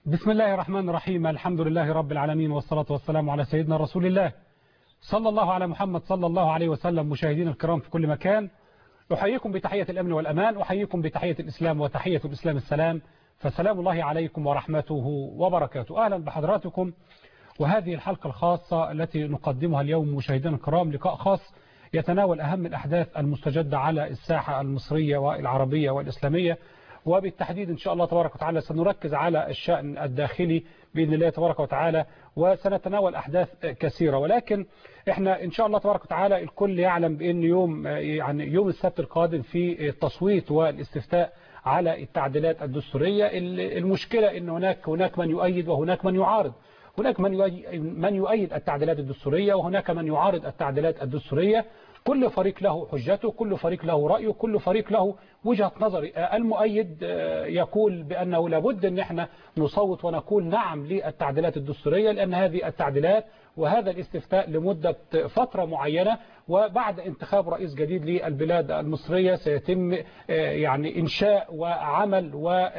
بسم الله الرحمن الرحيم الحمد لله رب العالمين والصلاة والسلام على سيدنا رسول الله صلى الله على محمد صلى الله عليه وسلم مشاهدين الكرام في كل مكان أحييكم بتحية الأمن والأمان أحييكم بتحية الإسلام وتحية الإسلام السلام فسلام الله عليكم ورحمته وبركاته أهلا بحضراتكم وهذه الحلقة الخاصة التي نقدمها اليوم مشاهدينا الكرام لقاء خاص يتناول أهم الأحداث المستجدة على الساحة المصرية والعربية والإسلامية وبالتحديد إن شاء الله تبارك وتعالى سنركز على الشأن الداخلي بإذن الله تبارك وتعالى وسنتناول أحداث كثيرة ولكن إحنا إن شاء الله تبارك وتعالى الكل يعلم بأن يوم يعني يوم السبت القادم في التصويت والاستفتاء على التعديلات الدستورية المشكلة أن هناك هناك من يؤيد وهناك من يعارض هناك من من يؤيد التعديلات الدستورية وهناك من يعارض التعديلات الدستورية كل فريق له حجته كل فريق له رأيه كل فريق له وجهة نظر المؤيد يقول بأنه لابد أن احنا نصوت ونقول نعم للتعديلات الدستورية لأن هذه التعديلات وهذا الاستفتاء لمدة فترة معينة وبعد انتخاب رئيس جديد للبلاد المصرية سيتم يعني إنشاء وعمل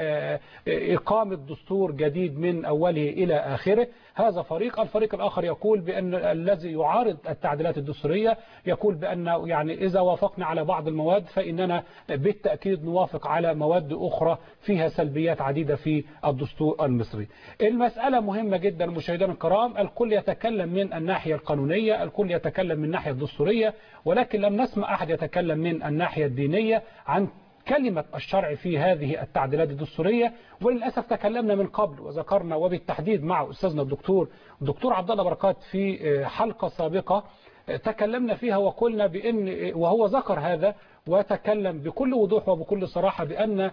وإقامة دستور جديد من أوله إلى آخره هذا فريق الفريق الآخر يقول بأن الذي يعارض التعديلات الدستورية يقول بأن يعني إذا وافقنا على بعض المواد فإننا بالتأكيد نوافق على مواد أخرى فيها سلبيات عديدة في الدستور المصري المسألة مهمة جدا مشاهدينا الكرام الكل يتكلم من الناحية القانونية الكل يتكلم من الناحية الدستورية ولكن لم نسمع أحد يتكلم من الناحية الدينية عن كلمة الشرع في هذه التعديلات الدستورية وللأسف تكلمنا من قبل وذكرنا وبالتحديد مع أستاذنا الدكتور الدكتور عبد الله بركات في حلقة سابقة تكلمنا فيها وقلنا بأن وهو ذكر هذا وتكلم بكل وضوح وبكل صراحة بأن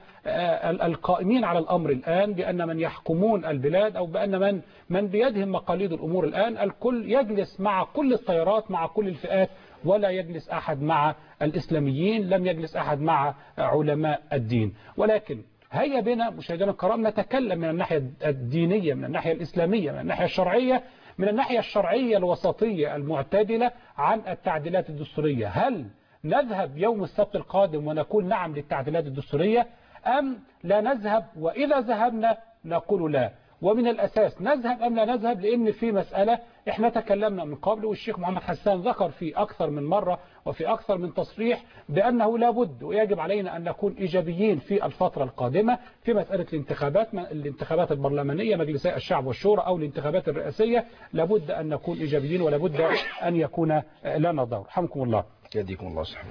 القائمين على الأمر الآن بأن من يحكمون البلاد أو بأن من من بيدهم مقاليد الأمور الآن الكل يجلس مع كل التيارات مع كل الفئات ولا يجلس أحد مع الإسلاميين لم يجلس أحد مع علماء الدين ولكن هيا بنا مشاهدينا الكرام نتكلم من الناحية الدينية من الناحية الإسلامية من الناحية الشرعية من الناحية الشرعية الوسطية المعتدلة عن التعديلات الدستورية هل نذهب يوم السبت القادم ونقول نعم للتعديلات الدستورية أم لا نذهب وإذا ذهبنا نقول لا ومن الأساس نذهب أم لا نذهب لأن في مسألة احنا تكلمنا من قبل والشيخ محمد حسان ذكر في أكثر من مرة وفي أكثر من تصريح بأنه لابد ويجب علينا أن نكون إيجابيين في الفترة القادمة في مسألة الانتخابات الانتخابات البرلمانية مجلسي الشعب والشورى أو الانتخابات الرئاسية لابد أن نكون إيجابيين ولابد أن يكون لنا دور حمكم الله يديكم الله صحبه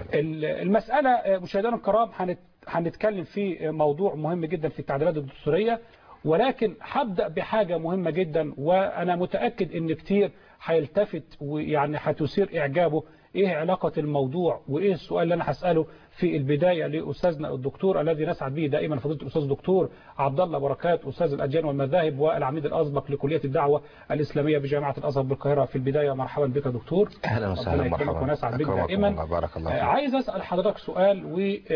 المسألة مشاهدينا الكرام هنتكلم في موضوع مهم جدا في التعديلات الدستورية ولكن هبدأ بحاجة مهمة جدا وأنا متأكد ان كتير هيلتفت ويعني هتثير إعجابه إيه علاقة الموضوع وإيه السؤال اللي أنا هسأله في البداية لأستاذنا الدكتور الذي نسعد به دائما فضيلة الأستاذ الدكتور عبد الله بركات أستاذ الأديان والمذاهب والعميد الأسبق لكلية الدعوة الإسلامية بجامعة الأزهر بالقاهرة في البداية مرحبا بك دكتور أهلا وسهلا مرحبا ونسعد بك دائما بارك الله فيك. عايز أسأل حضرتك سؤال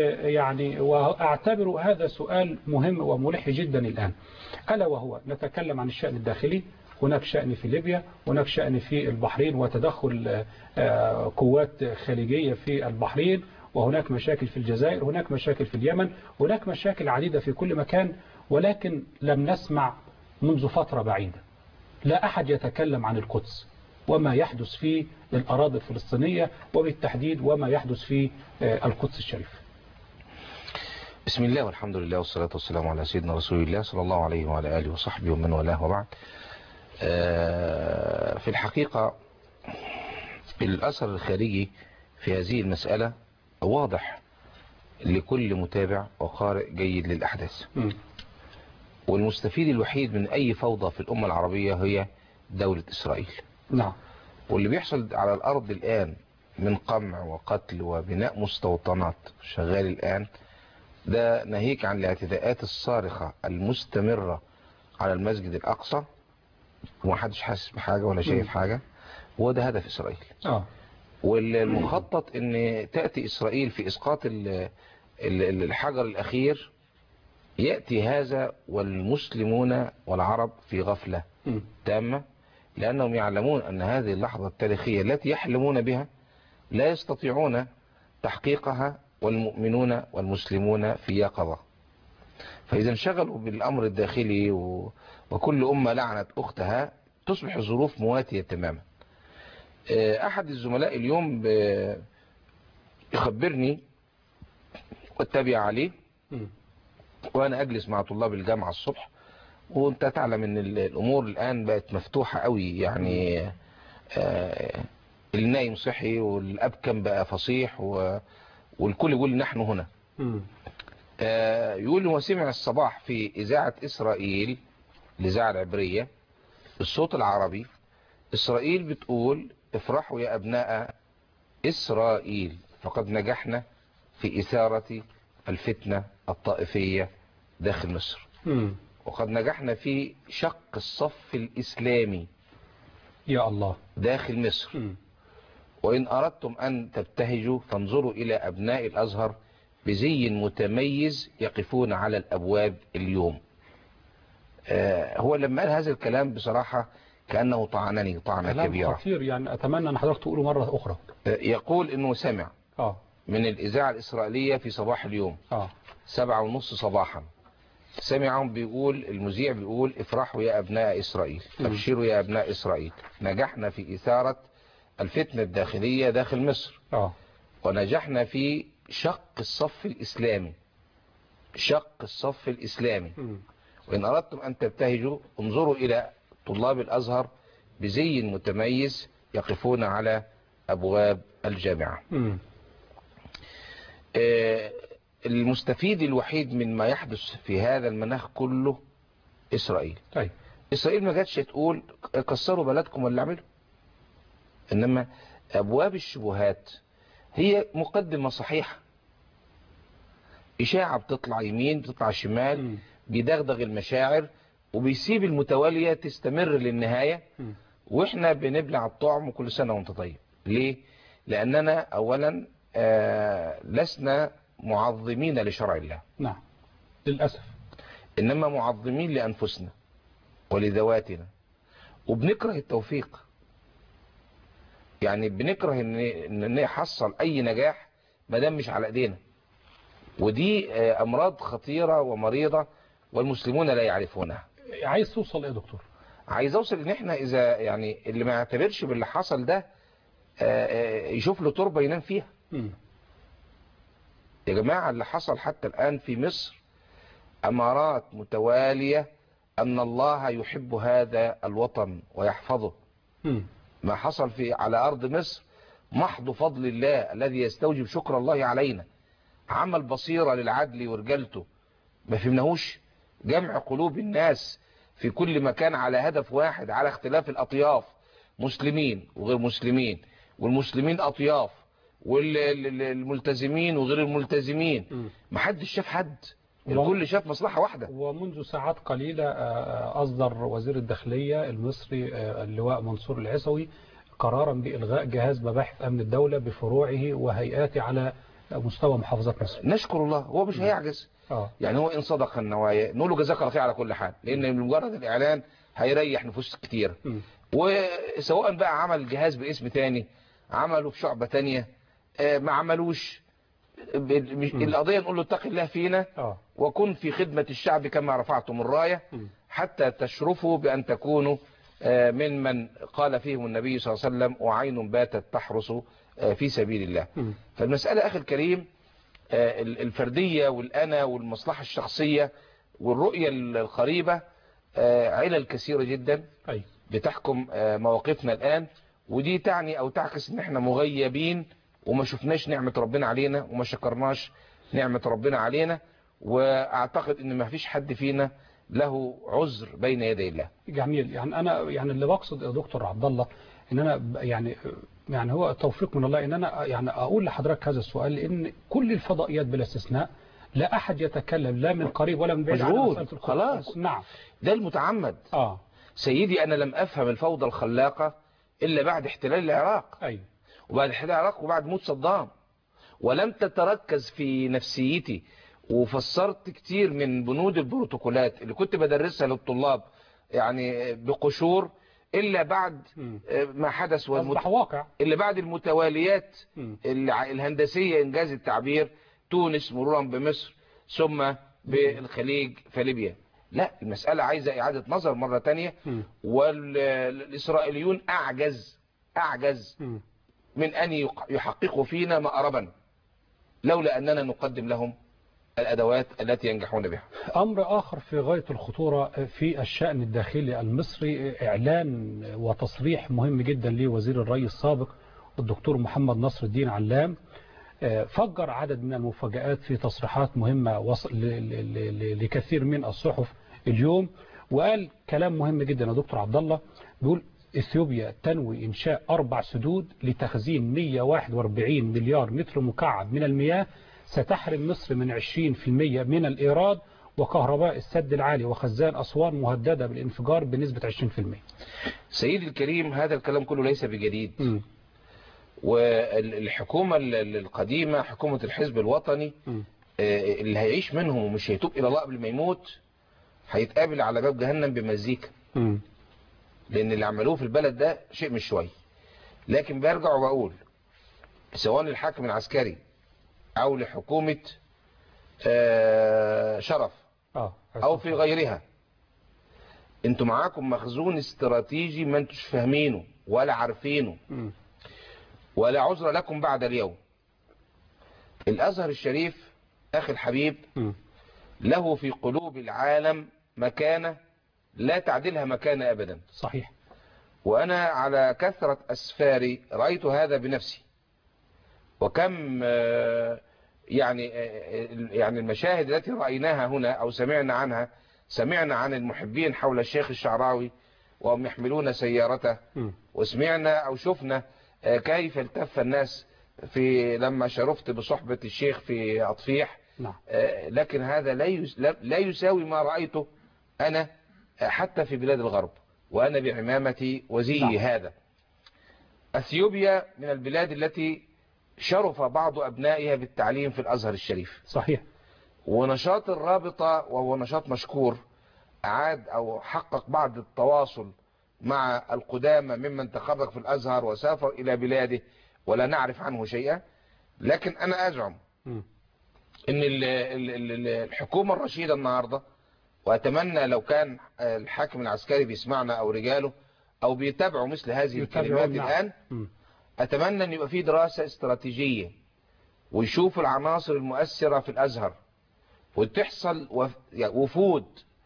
ويعني وأعتبر هذا سؤال مهم وملح جدا الآن ألا وهو نتكلم عن الشأن الداخلي هناك شأن في ليبيا هناك شأن في البحرين وتدخل قوات خارجية في البحرين وهناك مشاكل في الجزائر هناك مشاكل في اليمن هناك مشاكل عديدة في كل مكان ولكن لم نسمع منذ فترة بعيدة لا أحد يتكلم عن القدس وما يحدث في الأراضي الفلسطينية وبالتحديد وما يحدث في القدس الشريف بسم الله والحمد لله والصلاة والسلام على سيدنا رسول الله صلى الله عليه وعلى آله وصحبه ومن والاه وبعد في الحقيقة الأثر الخارجي في هذه المسألة واضح لكل متابع وقارئ جيد للأحداث والمستفيد الوحيد من أي فوضى في الأمة العربية هي دولة إسرائيل نعم واللي بيحصل على الأرض الآن من قمع وقتل وبناء مستوطنات شغال الآن ده ناهيك عن الاعتداءات الصارخة المستمرة على المسجد الأقصى ومحدش حاسس بحاجة ولا شايف حاجة وده هدف إسرائيل آه. والمخطط ان تأتي إسرائيل في إسقاط الحجر الأخير يأتي هذا والمسلمون والعرب في غفلة تامة لأنهم يعلمون أن هذه اللحظة التاريخية التي يحلمون بها لا يستطيعون تحقيقها والمؤمنون والمسلمون في يقظة فإذا انشغلوا بالأمر الداخلي و... وكل أمة لعنت أختها تصبح الظروف مواتية تماما آه، أحد الزملاء اليوم ب- يخبرني واتبع عليه مم. وأنا أجلس مع طلاب الجامعة الصبح وانت تعلم ان ال- الامور الان بقت مفتوحة قوي يعني آه، النايم صحي والابكم بقى فصيح و- والكل يقول نحن هنا مم. آه، يقول هو سمع الصباح في اذاعة اسرائيل الاذاعة العبرية الصوت العربي اسرائيل بتقول افرحوا يا ابناء اسرائيل فقد نجحنا في اثارة الفتنة الطائفية داخل مصر مم. وقد نجحنا في شق الصف الإسلامي يا الله داخل مصر مم. وإن أردتم أن تبتهجوا فانظروا إلى أبناء الأزهر بزي متميز يقفون على الأبواب اليوم آه، هو لما قال هذا الكلام بصراحة كأنه طعنني طعنة كلام كبيرة خطير يعني اتمنى ان حضرتك تقوله مرة اخرى آه، يقول إنه سمع اه من الإذاعة الإسرائيلية في صباح اليوم اه سبعة ونص صباحا سمعهم بيقول المذيع بيقول افرحوا يا أبناء إسرائيل مم. أبشروا يا أبناء إسرائيل نجحنا في إثارة الفتنة الداخلية داخل مصر اه ونجحنا في شق الصف الإسلامي شق الصف الإسلامي مم. وإن أردتم أن تبتهجوا انظروا إلى طلاب الأزهر بزي متميز يقفون على أبواب الجامعة مم. آه، المستفيد الوحيد من ما يحدث في هذا المناخ كله إسرائيل طيب إسرائيل ما جاتش تقول كسروا بلدكم ولا اعملوا إنما أبواب الشبهات هي مقدمة صحيحة إشاعة بتطلع يمين بتطلع شمال مم. بيدغدغ المشاعر وبيسيب المتوالية تستمر للنهاية مم. واحنا بنبلع الطعم كل سنة وانت طيب ليه لاننا اولا آه لسنا معظمين لشرع الله نعم للأسف انما معظمين لانفسنا ولذواتنا وبنكره التوفيق يعني بنكره ان ان نحصل اي نجاح ما دام مش على ايدينا ودي آه، امراض خطيرة ومريضة والمسلمون لا يعرفونها عايز توصل ايه يا دكتور عايز اوصل ان احنا اذا يعني اللي ما يعتبرش باللي حصل ده آه، آه، يشوف له تربه ينام فيها مم. يا جماعه اللي حصل حتى الان في مصر امارات متواليه ان الله يحب هذا الوطن ويحفظه مم. ما حصل في على ارض مصر محض فضل الله الذي يستوجب شكر الله علينا عمل بصيره للعدل ورجالته ما فهمناهوش جمع قلوب الناس في كل مكان على هدف واحد على اختلاف الأطياف مسلمين وغير مسلمين والمسلمين أطياف والملتزمين وغير الملتزمين مم. محدش شاف حد والله. الكل شاف مصلحة واحدة ومنذ ساعات قليلة آه، آه، أصدر وزير الداخلية المصري آه، اللواء منصور العيسوي قرارا بإلغاء جهاز مباحث أمن الدولة بفروعه وهيئاته على مستوى محافظات مصر نشكر الله هو مش هيعجز اه يعني هو إن صدق النوايا نقول له جزاك الله خير على كل حال لأن مجرد الإعلان هيريح نفوس كتير مم. وسواء بقى عمل جهاز باسم تاني عمله في شعبة تانية آه، ما عملوش ب- مش- مم. القضية نقول له اتق الله فينا اه وكن في خدمة الشعب كما رفعتم الراية مم. حتى تشرفوا بأن تكونوا آه، من من قال فيهم النبي صلى الله عليه وسلم وعين باتت تحرس آه، في سبيل الله مم. فالمسألة أخي الكريم آه، ال- الفردية والأنا والمصلحة الشخصية والرؤية القريبة آه، علل كثيرة جدا أي بتحكم آه، مواقفنا الآن ودي تعني أو تعكس إن إحنا مغيبين وما شفناش نعمة ربنا علينا وما شكرناش نعمة ربنا علينا وأعتقد إن ما فيش حد فينا له عذر بين يدي الله جميل يعني أنا يعني اللي بقصد يا دكتور عبد الله إن أنا ب- يعني يعني هو توفيق من الله إن أنا يعني أقول لحضرتك هذا السؤال لأن كل الفضائيات بلا استثناء لا أحد يتكلم لا من قريب ولا من بعيد عن مجهود. مسألة الخروج. خلاص. نعم ده المتعمد اه سيدي أنا لم أفهم الفوضى الخلاقة إلا بعد احتلال العراق أيوه وبعد احتلال العراق وبعد موت صدام ولم تتركز في نفسيتي وفسرت كتير من بنود البروتوكولات اللي كنت بدرسها للطلاب يعني بقشور إلا بعد مم. ما حدث والمت... أصبح واقع إلا بعد مم. الع- الهندسية إنجاز التعبير تونس مرورا بمصر ثم بالخليج فليبيا لا المسألة عايزة إعادة نظر مرة تانية مم. والإسرائيليون أعجز أعجز مم. من أن يق- يحققوا فينا مأربا لولا أننا نقدم لهم الأدوات التي ينجحون بها أمر آخر في غاية الخطورة في الشأن الداخلي المصري إعلان وتصريح مهم جدا لوزير الري السابق الدكتور محمد نصر الدين علام آه، فجر عدد من المفاجآت في تصريحات مهمة وص- ل- ل- ل- لكثير من الصحف اليوم وقال كلام مهم جدا يا دكتور عبد الله بيقول اثيوبيا تنوي انشاء اربع سدود لتخزين 141 مليار متر مكعب من المياه ستحرم مصر من 20% من الايراد وكهرباء السد العالي وخزان اسوان مهدده بالانفجار بنسبه 20%. سيدي الكريم هذا الكلام كله ليس بجديد مم. والحكومة ال- ال- القديمة حكومة الحزب الوطني مم. آه، اللي هيعيش منهم ومش هيتوب إلى الله قبل ما يموت هيتقابل على باب جهنم بمزيكا مم. لأن اللي عملوه في البلد ده شيء مش شوي لكن برجع وبقول سواء للحاكم العسكري أو لحكومة آه، شرف اه أو في غيرها انتوا معاكم مخزون استراتيجي ما انتوش فاهمينه ولا عارفينه مم. ولا عذر لكم بعد اليوم الأزهر الشريف أخي الحبيب مم. له في قلوب العالم مكانة لا تعدلها مكانة أبدا صحيح وأنا على كثرة أسفاري رأيت هذا بنفسي وكم آه، يعني آه، يعني المشاهد التي رأيناها هنا أو سمعنا عنها سمعنا عن المحبين حول الشيخ الشعراوي وهم يحملون سيارته مم. وسمعنا أو شفنا آه، كيف التف الناس في لما شرفت بصحبة الشيخ في أطفيح نعم آه، لكن هذا لا يس- لا- لا يساوي ما رأيته أنا آه، حتى في بلاد الغرب وأنا بعمامتي وزيي نعم. هذا أثيوبيا من البلاد التي شرف بعض أبنائها بالتعليم في الأزهر الشريف صحيح ونشاط الرابطة وهو نشاط مشكور أعاد أو حقق بعض التواصل مع القدامى ممن تخرج في الأزهر وسافر إلى بلاده ولا نعرف عنه شيئا لكن أنا أزعم مم. ان ال- ال- ال- الحكومة الرشيدة النهاردة واتمنى لو كان الحاكم العسكري بيسمعنا او رجاله او بيتابعوا مثل هذه يتابعون، الكلمات نعم. الان مم. اتمنى ان يبقى في دراسة استراتيجية ويشوفوا العناصر المؤثرة في الازهر وتحصل وف- يعني وفود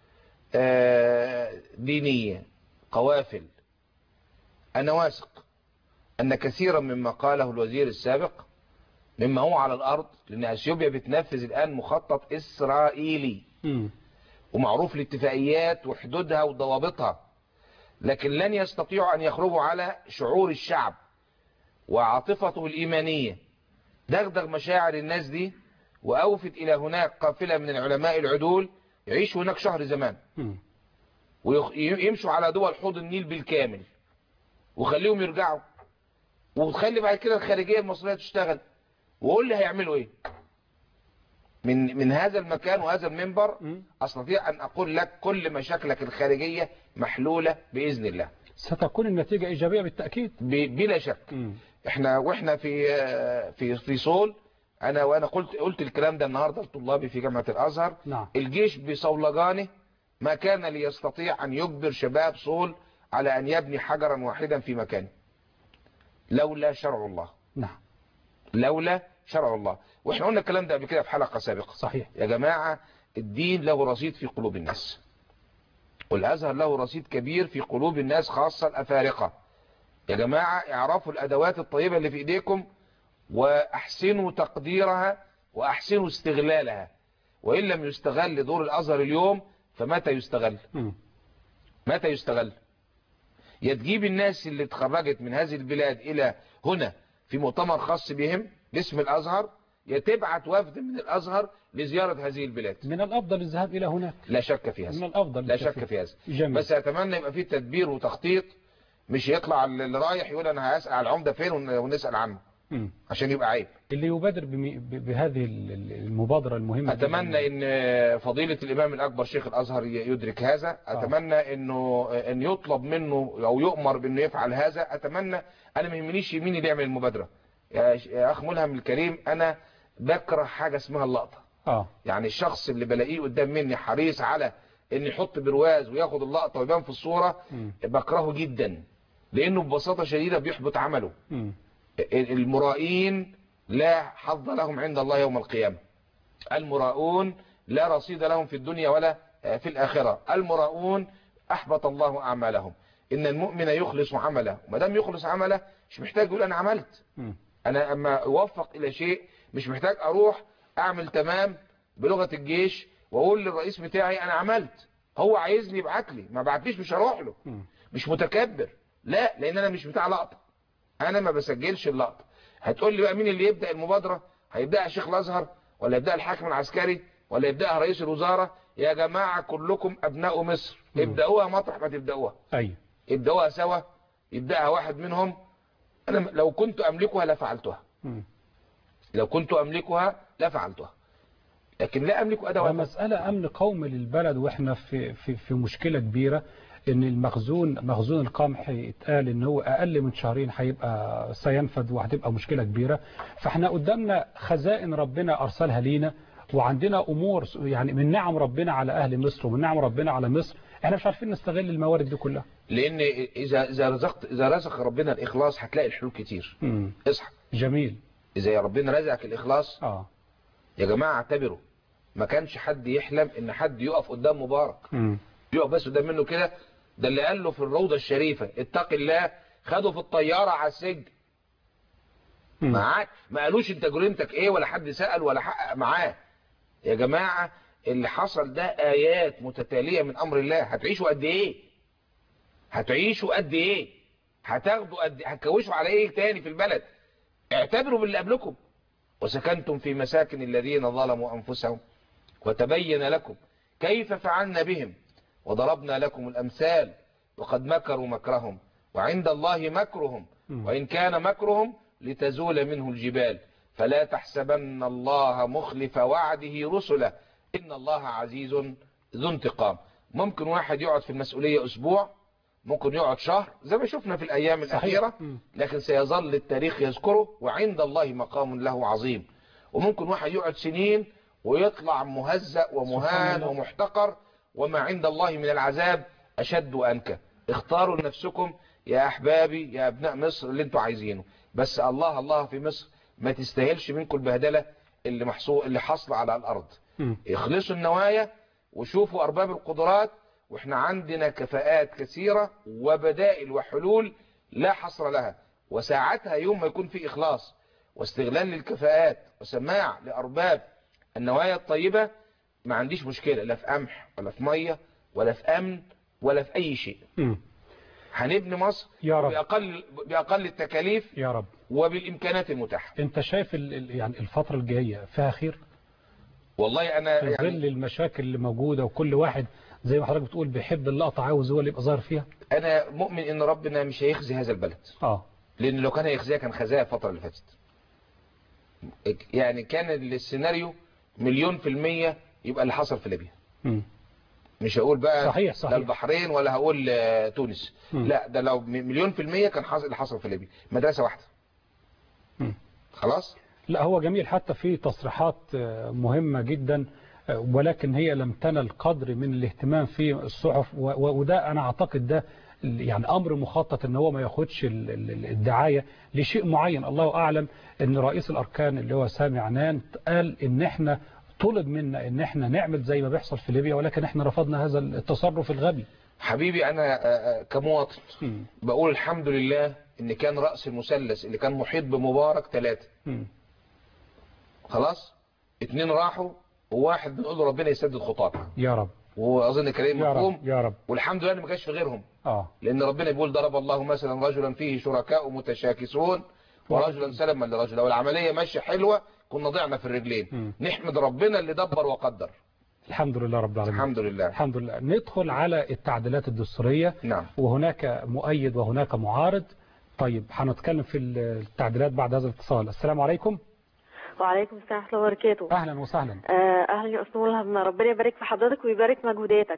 آه، دينية قوافل انا واثق ان كثيرا مما قاله الوزير السابق مما هو على الارض لان اثيوبيا بتنفذ الان مخطط اسرائيلي مم. ومعروف الاتفاقيات وحدودها وضوابطها لكن لن يستطيعوا ان يخرجوا على شعور الشعب وعاطفته الايمانيه دغدغ مشاعر الناس دي واوفد الى هناك قافله من العلماء العدول يعيشوا هناك شهر زمان مم. ويمشوا على دول حوض النيل بالكامل وخليهم يرجعوا وتخلي بعد كده الخارجيه المصريه تشتغل وقول لي هيعملوا ايه من من هذا المكان وهذا المنبر مم. استطيع ان اقول لك كل مشاكلك الخارجيه محلوله باذن الله ستكون النتيجة إيجابية بالتأكيد ب- بلا شك مم. احنا واحنا في في في صول انا وانا قلت قلت الكلام ده النهارده لطلابي في جامعه الازهر نعم الجيش بصولجانه ما كان ليستطيع أن يجبر شباب صول على أن يبني حجرا واحدا في مكانه لولا شرع الله نعم لولا شرع الله واحنا قلنا الكلام ده قبل كده في حلقة سابقة صحيح يا جماعة الدين له رصيد في قلوب الناس والأزهر له رصيد كبير في قلوب الناس خاصة الأفارقة يا جماعة اعرفوا الأدوات الطيبة اللي في إيديكم وأحسنوا تقديرها وأحسنوا استغلالها وإن لم يستغل دور الأزهر اليوم فمتى يستغل مم. متى يستغل يا تجيب الناس اللي اتخرجت من هذه البلاد إلى هنا في مؤتمر خاص بهم باسم الأزهر يا تبعت وفد من الأزهر لزيارة هذه البلاد من الأفضل الذهاب إلى هناك لا شك في من هذا الأفضل لا بالتأكيد. شك في هذا جميل بس أتمنى يبقى فيه تدبير وتخطيط مش يطلع اللي رايح يقول أنا هسأل على العمدة فين ون- ونسأل عنه مم. عشان يبقى عيب اللي يبادر بمي- ب- بهذه ال- ال- المبادرة المهمة جداً. أتمنى أن فضيلة الإمام الأكبر شيخ الأزهر ي- يدرك هذا أتمنى أنه أن يطلب منه أو يؤمر بأنه يفعل هذا أتمنى أنا ما يهمنيش مين اللي يعمل المبادرة يا ش- يا أخ ملهم الكريم أنا بكره حاجة اسمها اللقطة اه يعني الشخص اللي بلاقيه قدام مني حريص على ان يحط برواز وياخد اللقطة ويبان في الصورة مم. بكرهه جدا لانه ببساطة شديدة بيحبط عمله مم. المرائين لا حظ لهم عند الله يوم القيامة المراؤون لا رصيد لهم في الدنيا ولا في الآخرة المراؤون أحبط الله أعمالهم إن المؤمن يخلص عمله ما دام يخلص عمله مش محتاج يقول أنا عملت مم. أنا أما أوفق إلى شيء مش محتاج أروح أعمل تمام بلغة الجيش وأقول للرئيس بتاعي أنا عملت هو عايزني يبعت لي ما بعتليش مش هروح له مم. مش متكبر لا لأن أنا مش بتاع لقطة أنا ما بسجلش اللقطة هتقول لي بقى مين اللي يبدأ المبادرة هيبدأها الشيخ الأزهر ولا يبدأ الحاكم العسكري ولا يبدأها رئيس الوزارة يا جماعة كلكم أبناء مصر مم. ابدأوها مطرح ما تبدأوها ايوه ابدأوها سوا يبدأها واحد منهم أنا م- لو كنت أملكها لفعلتها مم. لو كنت أملكها لفعلتها لكن لا أملك أدوات مسألة أمن قومي للبلد وإحنا في, في, في مشكلة كبيرة إن المخزون مخزون القمح اتقال إن هو أقل من شهرين هيبقى سينفد وهتبقى مشكلة كبيرة فإحنا قدامنا خزائن ربنا أرسلها لينا وعندنا أمور يعني من نعم ربنا على أهل مصر ومن نعم ربنا على مصر إحنا مش عارفين نستغل الموارد دي كلها لأن إذا إذا رزقت إذا رزق ربنا الإخلاص هتلاقي الحلول كتير مم. اصحى جميل إذا ربنا رزقك الإخلاص آه يا جماعة اعتبروا ما كانش حد يحلم إن حد يقف قدام مبارك مم. يقف بس قدام منه كده ده اللي قال له في الروضة الشريفة اتق الله خده في الطيارة على السجن مم. معاك ما قالوش انت جريمتك ايه ولا حد سأل ولا حقق معاه يا جماعة اللي حصل ده آيات متتالية من أمر الله هتعيشوا قد ايه هتعيشوا قد ايه هتاخدوا قد هتكوشوا على ايه تاني في البلد اعتبروا باللي قبلكم وسكنتم في مساكن الذين ظلموا أنفسهم وتبين لكم كيف فعلنا بهم وضربنا لكم الأمثال وقد مكروا مكرهم وعند الله مكرهم مم. وإن كان مكرهم لتزول منه الجبال فلا تحسبن الله مخلف وعده رسله إن الله عزيز ذو انتقام ممكن واحد يقعد في المسؤولية أسبوع ممكن يقعد شهر زي ما شفنا في الأيام صحيح. الأخيرة مم. لكن سيظل التاريخ يذكره وعند الله مقام له عظيم وممكن واحد يقعد سنين ويطلع مهزأ سبحان ومهان الله. ومحتقر وما عند الله من العذاب أشد وأنكى اختاروا لنفسكم يا أحبابي يا أبناء مصر اللي انتوا عايزينه بس الله الله في مصر ما تستاهلش منكم البهدلة اللي محصول اللي حصل على الأرض مم. اخلصوا النوايا وشوفوا أرباب القدرات واحنا عندنا كفاءات كثيرة وبدائل وحلول لا حصر لها وساعتها يوم ما يكون في إخلاص واستغلال للكفاءات وسماع لأرباب النوايا الطيبة ما عنديش مشكلة لا في قمح ولا في مية ولا في أمن ولا في أي شيء مم. هنبني مصر يا رب. بأقل, بأقل التكاليف يا رب وبالإمكانات المتاحة أنت شايف ال- ال- يعني الفترة الجاية فيها خير والله أنا في ظل يعني المشاكل اللي موجودة وكل واحد زي ما حضرتك بتقول بيحب اللقطة عاوز هو اللي يبقى ظاهر فيها أنا مؤمن إن ربنا مش هيخزي هذا البلد اه لان لو كان هيخزيها كان خزاها الفترة اللي فاتت يعني كان السيناريو مليون في المية يبقى اللي حصل في ليبيا مم. مش هقول بقى صحيح صحيح لا البحرين ولا هقول آه، تونس مم. لا ده لو م- مليون في المية كان حصل اللي حصل في ليبيا مدرسة واحدة مم. خلاص لا هو جميل حتى في تصريحات آه، مهمة جدا آه، ولكن هي لم تنل قدر من الاهتمام في الصحف و- و- وده أنا أعتقد ده ال- يعني أمر مخطط ان هو ما ياخدش ال- ال- الدعاية لشيء معين الله أعلم ان رئيس الأركان اللي هو سامي عنان قال ان احنا طلب منا ان احنا نعمل زي ما بيحصل في ليبيا ولكن احنا رفضنا هذا التصرف الغبي حبيبي انا آه، آه، كمواطن مم. بقول الحمد لله ان كان رأس المثلث اللي كان محيط بمبارك ثلاثة مم. خلاص اتنين راحوا وواحد بنقول له ربنا يسدد خطاك يا رب واظن كلام يا مفهوم رب يا رب والحمد لله إن ما كانش في غيرهم اه لأن ربنا بيقول ضرب الله مثلا رجلا فيه شركاء متشاكسون ورجلا سلما لرجل لو العملية ماشية حلوة كنا ضعنا في الرجلين مم. نحمد ربنا اللي دبر وقدر الحمد لله رب العالمين الحمد لله الحمد لله ندخل على التعديلات الدستورية نعم وهناك مؤيد وهناك معارض طيب هنتكلم في التعديلات بعد هذا الاتصال السلام عليكم وعليكم السلام ورحمة الله وبركاته أهلا وسهلا آه، أهلا يا أستاذ ملهم ربنا يبارك في حضرتك ويبارك مجهوداتك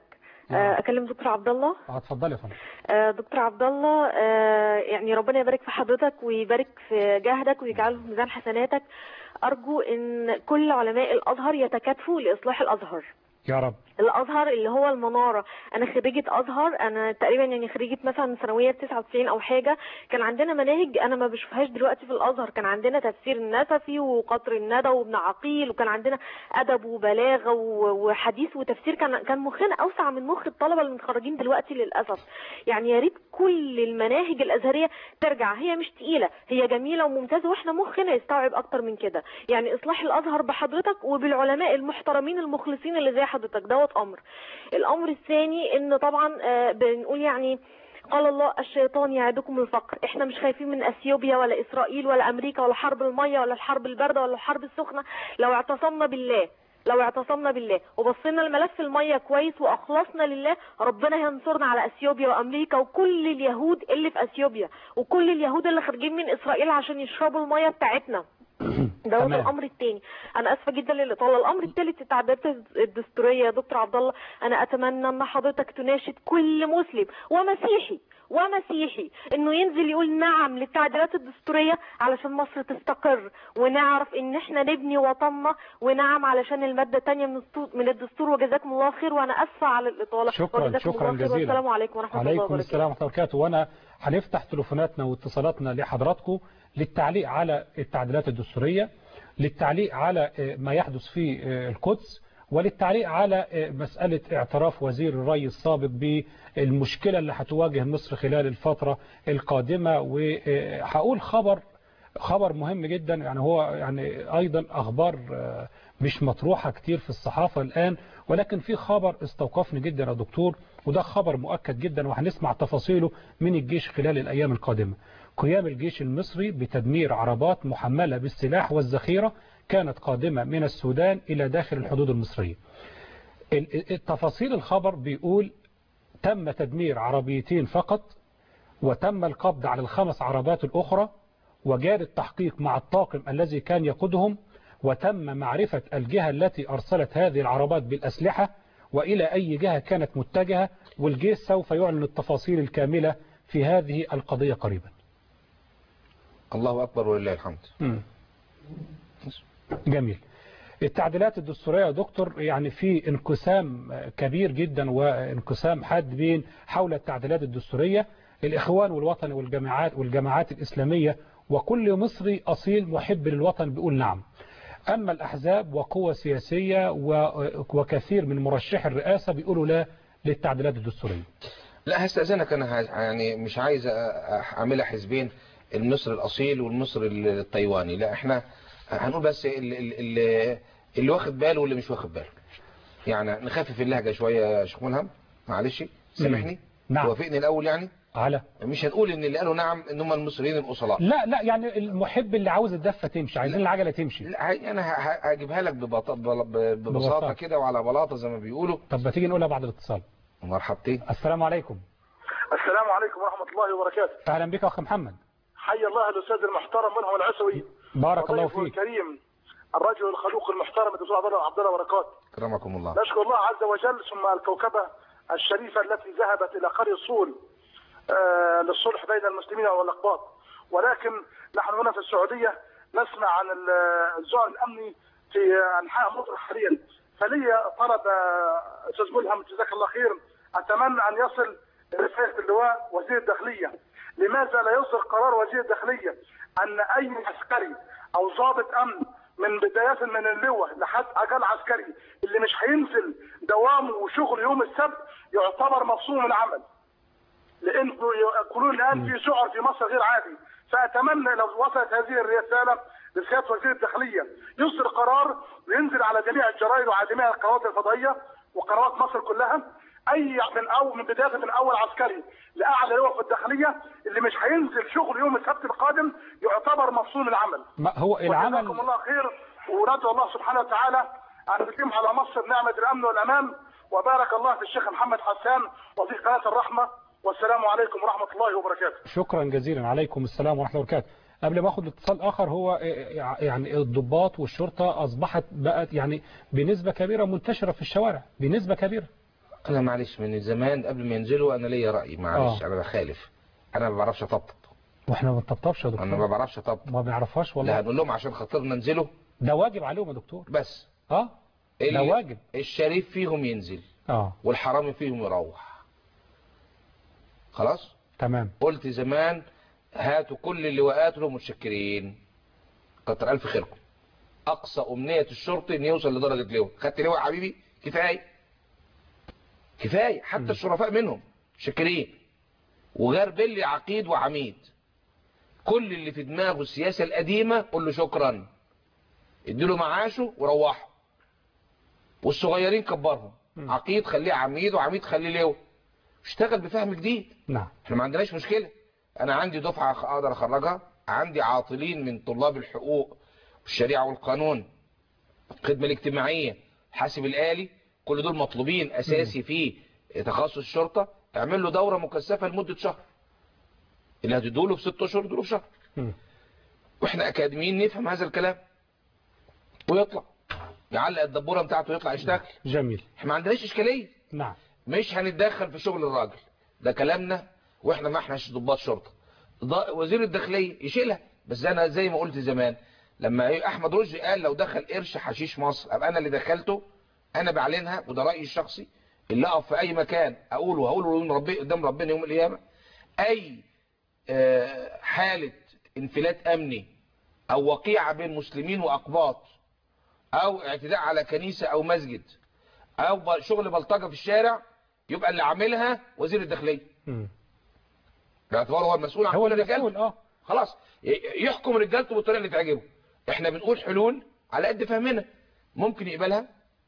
آه، اكلم دكتور عبد الله اه اتفضلي يا فندم آه، دكتور عبد الله آه، يعني ربنا يبارك في حضرتك ويبارك في جهدك ويجعله في ميزان حسناتك ارجو ان كل علماء الازهر يتكاتفوا لاصلاح الازهر يا رب الازهر اللي هو المناره انا خريجه ازهر انا تقريبا يعني خريجه مثلا ثانويه 99 او حاجه كان عندنا مناهج انا ما بشوفهاش دلوقتي في الازهر كان عندنا تفسير النسفي وقطر الندى وابن عقيل وكان عندنا ادب وبلاغه و- وحديث وتفسير كان كان مخنا اوسع من مخ الطلبه اللي متخرجين دلوقتي للاسف يعني يا ريت كل المناهج الازهريه ترجع هي مش تقيله هي جميله وممتازه واحنا مخنا يستوعب اكتر من كده يعني اصلاح الازهر بحضرتك وبالعلماء المحترمين المخلصين اللي زي حضرتك دوت امر الامر الثاني ان طبعا آه، بنقول يعني قال الله الشيطان يعدكم الفقر احنا مش خايفين من اثيوبيا ولا اسرائيل ولا امريكا ولا حرب الميه ولا الحرب البارده ولا الحرب السخنه لو اعتصمنا بالله لو اعتصمنا بالله وبصينا لملف الميه كويس واخلصنا لله ربنا هينصرنا على اثيوبيا وامريكا وكل اليهود اللي في اثيوبيا وكل اليهود اللي خارجين من اسرائيل عشان يشربوا الميه بتاعتنا ده هو تمام. الامر الثاني انا اسفه جدا للاطاله الامر الثالث التعديلات الدستوريه يا دكتور عبد الله انا اتمنى ان حضرتك تناشد كل مسلم ومسيحي ومسيحي انه ينزل يقول نعم للتعديلات الدستوريه علشان مصر تستقر ونعرف ان احنا نبني وطننا ونعم علشان الماده الثانيه من الدستور من الدستور وجزاكم الله خير وانا اسفه على الاطاله شكرا وجزاكم شكرا الله خير جزيلا والسلام عليكم ورحمه الله عليكم وبركاته السلام ورحمه الله وبركاته وانا هنفتح تليفوناتنا واتصالاتنا لحضراتكم للتعليق على التعديلات الدستوريه للتعليق على آه، ما يحدث في آه، القدس وللتعليق على آه، مسألة اعتراف وزير الري السابق بالمشكلة اللي هتواجه مصر خلال الفترة القادمة وهقول خبر خبر مهم جدا يعني هو يعني أيضا أخبار آه، مش مطروحة كتير في الصحافة الآن ولكن في خبر استوقفني جدا يا دكتور وده خبر مؤكد جدا وهنسمع تفاصيله من الجيش خلال الأيام القادمة قيام الجيش المصري بتدمير عربات محملة بالسلاح والذخيرة كانت قادمة من السودان إلى داخل الحدود المصرية ال- ال- التفاصيل الخبر بيقول تم تدمير عربيتين فقط وتم القبض على الخمس عربات الأخرى وجاري التحقيق مع الطاقم الذي كان يقودهم وتم معرفة الجهة التي أرسلت هذه العربات بالأسلحة وإلى أي جهة كانت متجهة والجيش سوف يعلن التفاصيل الكاملة في هذه القضية قريبا الله أكبر ولله الحمد مم. جميل التعديلات الدستورية يا دكتور يعني في انقسام كبير جدا وانقسام حاد بين حول التعديلات الدستورية الإخوان والوطن والجماعات والجماعات الإسلامية وكل مصري أصيل محب للوطن بيقول نعم أما الأحزاب وقوى سياسية و- وكثير من مرشحي الرئاسة بيقولوا لا للتعديلات الدستورية لا هستأذنك أنا ه- يعني مش عايز أ- أ- أعملها حزبين المصري الأصيل والمصري التايواني لا احنا هنقول بس اللي, اللي, اللي واخد باله واللي مش واخد باله يعني نخفف اللهجة شوية يا شيخ ملهم معلش سامحني نعم. توافقني الأول يعني على مش هنقول ان اللي قالوا نعم ان هم المصريين الاصلاء لا لا يعني المحب اللي عاوز الدفة تمشي عايزين العجلة تمشي لا هي- انا ه- ه- هجيبها لك ببط- بل- ب- ببساطة. ببساطه كده وعلى بلاطه زي ما بيقولوا طب ما تيجي نقولها بعد الاتصال مرحبتين السلام عليكم السلام عليكم ورحمة الله وبركاته أهلا بك يا أخ محمد حي الله الأستاذ المحترم منهم العسوي بارك الله وضيفه فيك الكريم الرجل الخلوق المحترم الدكتور عبد الله عبد الله بركات كرمكم الله نشكر الله عز وجل ثم الكوكبة الشريفة التي ذهبت إلى قرية صول آه، للصلح بين المسلمين والأقباط ولكن نحن هنا في السعودية نسمع عن ال- الزعل الأمني في أنحاء مصر حاليا فلي طلب آه، أستاذ ملهم جزاك الله خير أتمنى أن يصل رسالة اللواء وزير الداخلية لماذا لا يصدر قرار وزير الداخلية أن أي عسكري أو ضابط أمن من بداية من اللواء لحد أقل عسكري اللي مش هينزل دوامه وشغل يوم السبت يعتبر مفصول من العمل لأن يقولون الآن في سعر في مصر غير عادي فأتمنى لو وصلت هذه الرسالة لسيادة وزير الداخلية يصدر قرار وينزل على جميع الجرائد وعلى جميع القنوات الفضائية وقنوات مصر كلها أي من أو من بداية من أول عسكري لأعلى لواء في الداخلية اللي مش هينزل شغل يوم السبت القادم يعتبر مفصول من العمل ما هو جزاكم العمل الله خير وندعو الله سبحانه وتعالى أن يتم على مصر نعمة الأمن والأمان وبارك الله في الشيخ محمد حسان وفي قناة الرحمة والسلام عليكم ورحمة الله وبركاته شكرا جزيلا عليكم السلام ورحمة الله وبركاته قبل ما اخد اتصال اخر هو يعني الضباط والشرطة اصبحت بقت يعني بنسبة كبيرة منتشرة في الشوارع بنسبة كبيرة انا معلش من زمان قبل ما ينزلوا انا ليا راي معلش آه. انا بخالف انا ما بعرفش اطبطب واحنا ما بنطبطبش يا انا ما دكتور بعرفش اطبطب ما بنعرفهاش لا والله هنقول لهم عشان خاطرنا انزلوا ده واجب عليهم يا دكتور بس اه ده اللي- واجب الشريف فيهم ينزل اه والحرامي فيهم يروح خلاص تمام قلت زمان هاتوا كل اللواءات لهم متشكرين كتر الف خيركم اقصى امنيه الشرطي ان يوصل لدرجه لواء خدت لواء يا حبيبي كفايه كفايه حتى الشرفاء منهم شاكرين وغير بلي عقيد وعميد كل اللي في دماغه السياسه القديمه قول له شكرا اديله معاشه وروحه والصغيرين كبرهم مم. عقيد خليه عميد وعميد خليه لواء اشتغل بفهم جديد نعم احنا ما عندناش مشكلة انا عندي دفعة اقدر اخرجها عندي عاطلين من طلاب الحقوق والشريعة والقانون الخدمة الاجتماعية الحاسب الآلي كل دول مطلوبين اساسي في تخصص الشرطة اعمل له دورة مكثفة لمدة شهر اللي هتدوله في ست اشهر دول في شهر مم. واحنا اكاديميين نفهم هذا الكلام ويطلع يعلق الدبورة بتاعته يطلع يشتغل جميل احنا ما عندناش اشكالية نعم مش هنتدخل في شغل الراجل ده كلامنا واحنا ما احناش ضباط شرطه ضا- وزير الداخليه يشيلها بس انا زي ما قلت زمان لما إيه احمد رشدي قال لو دخل قرش حشيش مصر ابقى انا اللي دخلته انا بعلنها وده رايي الشخصي اللي اقف في اي مكان اقوله وهقوله يوم ربي قدام ربنا يوم القيامه اي آه، حاله انفلات امني او وقيعه بين مسلمين واقباط او اعتداء على كنيسه او مسجد او ب- شغل بلطجه في الشارع يبقى اللي عاملها وزير الداخليه مم. باعتباره هو المسؤول عن هو كل اللي رجالته مسؤول اه خلاص ي- يحكم رجالته بالطريقه اللي تعجبه احنا بنقول حلول على قد فهمنا ممكن يقبلها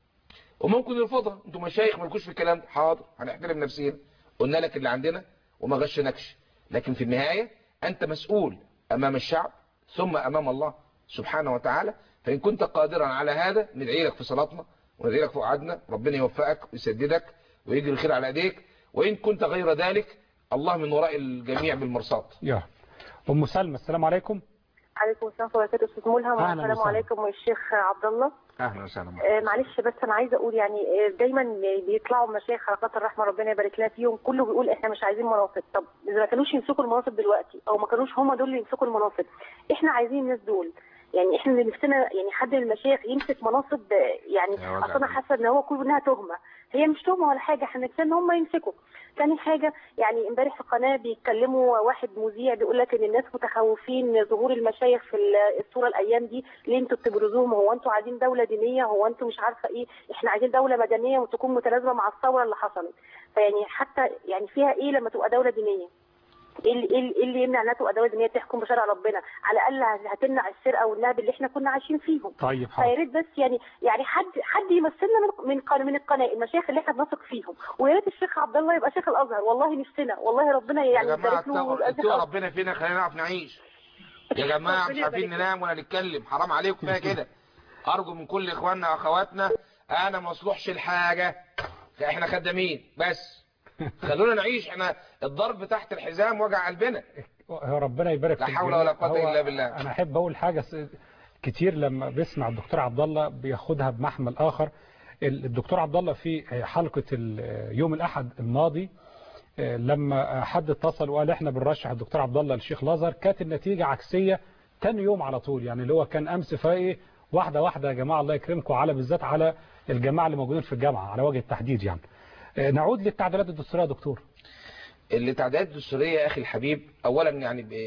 وممكن يرفضها انتوا مشايخ مالكوش في الكلام ده حاضر هنحترم نفسينا قلنا لك اللي عندنا وما غشناكش لكن في النهايه انت مسؤول امام الشعب ثم امام الله سبحانه وتعالى فان كنت قادرا على هذا ندعي لك في صلاتنا وندعي لك في قعدنا ربنا يوفقك ويسددك ويجري الخير على ايديك وان كنت غير ذلك الله من وراء الجميع بالمرصاد يا ام سلمى السلام عليكم عليكم السلام ورحمه الله وبركاته استاذ ملهم أهلاً والسلام وسهلاً. عليكم الشيخ عبد الله اهلا وسهلا آه، معلش بس انا عايزه اقول يعني آه، دايما بيطلعوا مشايخ حركات الرحمه ربنا يبارك لها فيهم كله بيقول احنا مش عايزين مناصب طب اذا ما كانوش يمسكوا المناصب دلوقتي او ما كانوش هم دول اللي يمسكوا المناصب احنا عايزين الناس دول يعني احنا اللي نفسنا يعني حد من المشايخ يمسك مناصب آه، يعني يا وجع اصل انا قلبي. حاسه ان هو كلها تهمه هي مش تهمه ولا حاجه احنا نفسنا ان هم يمسكوا تاني حاجه يعني امبارح في قناه بيتكلموا واحد مذيع بيقول لك ان الناس متخوفين من ظهور المشايخ في ال- الصوره الايام دي ليه انتوا بتبرزوهم هو انتوا عايزين دوله دينيه هو انتوا مش عارفه ايه احنا عايزين دوله مدنيه وتكون متلازمه مع الثوره اللي حصلت فيعني حتى يعني فيها ايه لما تبقى دوله دينيه ايه اللي ايه اللي- إيه اللي يمنع انها تبقى دوله دينيه تحكم بشرع ربنا على الاقل هتمنع السرقه والنهب اللي احنا كنا عايشين فيهم طيب فيا حاضر ريت بس يعني يعني حد حد يمثلنا من من قن- من القناه المشايخ اللي احنا بنثق فيهم ويا ريت الشيخ عبد الله يبقى شيخ الازهر والله نفسنا والله ربنا يعني يا جماعة يبارك له ويبقى شيخ اتقوا أزهر. ربنا فينا خلينا نعرف نعيش يا جماعة مش ربنا عارفين يبارك ننام ولا نتكلم حرام عليكم كفايه كده ارجو من كل اخواننا واخواتنا انا ما اصلحش الحاجة احنا خدامين بس خلونا نعيش احنا الضرب تحت الحزام وجع قلبنا هو ربنا يبارك لا في حول الجميع. ولا قوة هو إلا بالله. انا احب اقول حاجه س- كتير لما بسمع الدكتور عبد الله بياخدها بمحمل اخر ال- الدكتور عبد الله في حلقه ال- يوم الاحد الماضي آه، لما حد اتصل وقال احنا بنرشح الدكتور عبد الله للشيخ لازر كانت النتيجه عكسيه تاني يوم على طول يعني اللي هو كان امس فايه واحده واحده يا جماعه الله يكرمكم على بالذات على الجماعه اللي موجودين في الجامعه على وجه التحديد يعني آه، نعود للتعديلات الدستوريه يا دكتور التعديلات الدستورية يا اخي الحبيب اولا يعني ب...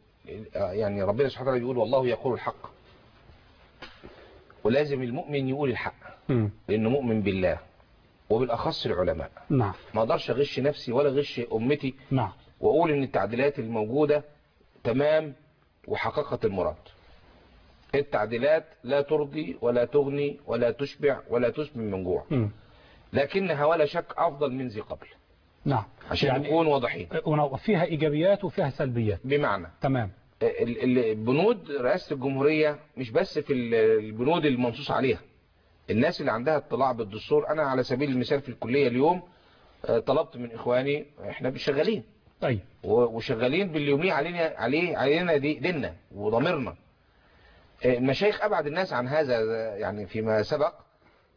يعني ربنا سبحانه وتعالى بيقول والله يقول الحق ولازم المؤمن يقول الحق مم. لانه مؤمن بالله وبالاخص العلماء نعم ما اقدرش اغش نفسي ولا اغش امتي نعم واقول ان التعديلات الموجودة تمام وحققت المراد التعديلات لا ترضي ولا تغني ولا تشبع ولا تسمن من جوع مم. لكنها ولا شك افضل من ذي قبل نعم عشان يعني نكون واضحين فيها ايجابيات وفيها سلبيات بمعنى تمام ال- ال- البنود رئاسة الجمهورية مش بس في ال- البنود المنصوص عليها الناس اللي عندها اطلاع بالدستور انا على سبيل المثال في الكلية اليوم آه، طلبت من اخواني احنا شغالين اي و- وشغالين باللي يمليه علينا عليه علينا دي ديننا وضميرنا آه، المشايخ ابعد الناس عن هذا يعني فيما سبق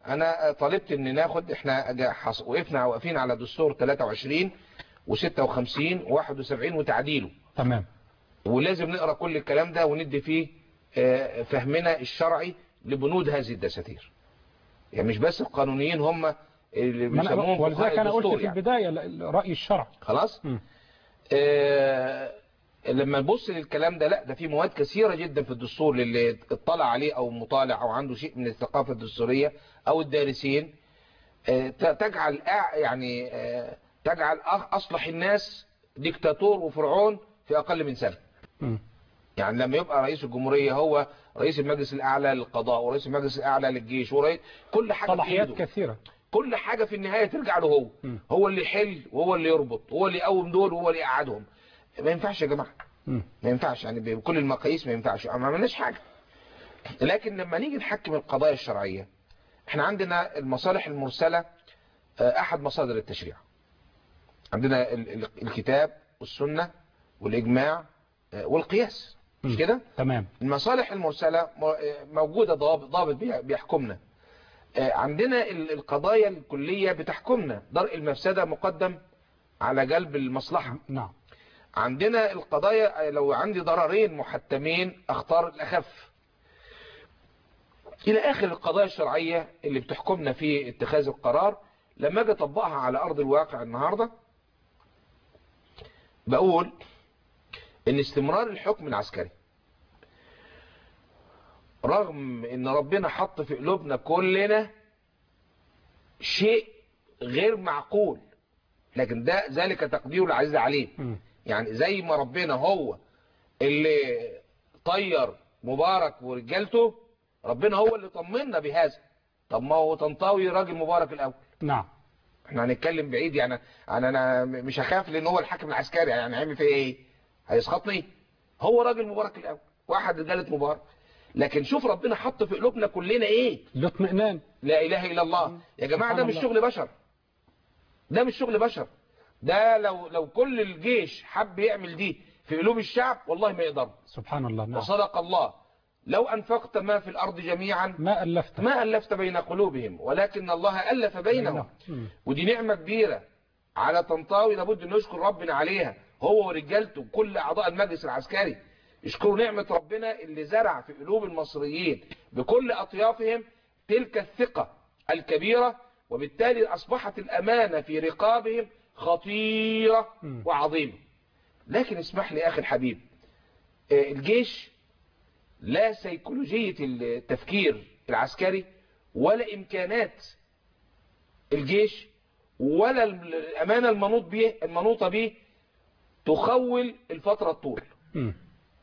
انا طالبت ان ناخد احنا جا- حص- وقفنا واقفين على دستور 23 و56 و71 وتعديله تمام ولازم نقرا كل الكلام ده وندي فيه آه، فهمنا الشرعي لبنود هذه الدساتير يعني مش بس القانونيين هم اللي ما أنا- بيسموهم ولذلك فقهاء انا قلت الدستور في يعني. البدايه ل- راي الشرع خلاص مم. آه لما نبص للكلام ده لا ده في مواد كثيرة جدا في الدستور للي اطلع عليه او مطالع او عنده شيء من الثقافة الدستورية او الدارسين آه ت- تجعل أع- يعني آه تجعل أ- اصلح الناس ديكتاتور وفرعون في اقل من سنة مم. يعني لما يبقى رئيس الجمهورية هو رئيس المجلس الاعلى للقضاء ورئيس المجلس الاعلى للجيش ورئيس كل حاجة في صلاحيات إيده. كثيره كل حاجة في النهاية ترجع له هو مم. هو اللي يحل وهو اللي يربط وهو اللي يقوم دول وهو اللي يقعدهم ما ينفعش يا جماعة مم. ما ينفعش يعني بكل المقاييس ما ينفعش ما عملناش حاجة لكن لما نيجي نحكم القضايا الشرعية احنا عندنا المصالح المرسلة آه، احد مصادر التشريع عندنا ال- ال- الكتاب والسنة والإجماع آه، والقياس مش مم. كده تمام المصالح المرسلة م- آه، موجودة ضابط ضابط بي- بيحكمنا آه، عندنا ال- القضايا الكلية بتحكمنا درء المفسدة مقدم على جلب المصلحة نعم عندنا القضايا لو عندي ضررين محتمين اختار الاخف الى اخر القضايا الشرعية اللي بتحكمنا في اتخاذ القرار لما اجي اطبقها على ارض الواقع النهاردة بقول ان استمرار الحكم العسكري رغم ان ربنا حط في قلوبنا كلنا شيء غير معقول لكن ده ذلك تقدير العزيز عليه مم. يعني زي ما ربنا هو اللي طير مبارك ورجالته ربنا هو اللي طمنا بهذا طب ما هو طنطاوي راجل مبارك الاول نعم احنا هنتكلم بعيد يعني انا انا مش هخاف لان هو الحاكم العسكري يعني هيعمل فيا ايه هيسخطني هو راجل مبارك الاول واحد رجاله مبارك لكن شوف ربنا حط في قلوبنا كلنا ايه الاطمئنان لا اله الا الله يا جماعه ده سبحان مش الله. شغل بشر ده مش شغل بشر ده لو لو كل الجيش حب يعمل دي في قلوب الشعب والله ما يقدر سبحان الله نعم وصدق الله لو انفقت ما في الارض جميعا ما ألفت ما الفت بين قلوبهم ولكن الله الف بينهم مم. ودي نعمه كبيره على طنطاوي لابد ان نشكر ربنا عليها هو ورجالته كل اعضاء المجلس العسكري يشكروا نعمه ربنا اللي زرع في قلوب المصريين بكل اطيافهم تلك الثقه الكبيره وبالتالي اصبحت الامانه في رقابهم خطيره مم. وعظيمه لكن اسمح لي اخي الحبيب آه، الجيش لا سيكولوجية التفكير العسكري ولا إمكانات الجيش ولا الأمانة المنوط به المنوطة به تخول الفترة الطول مم.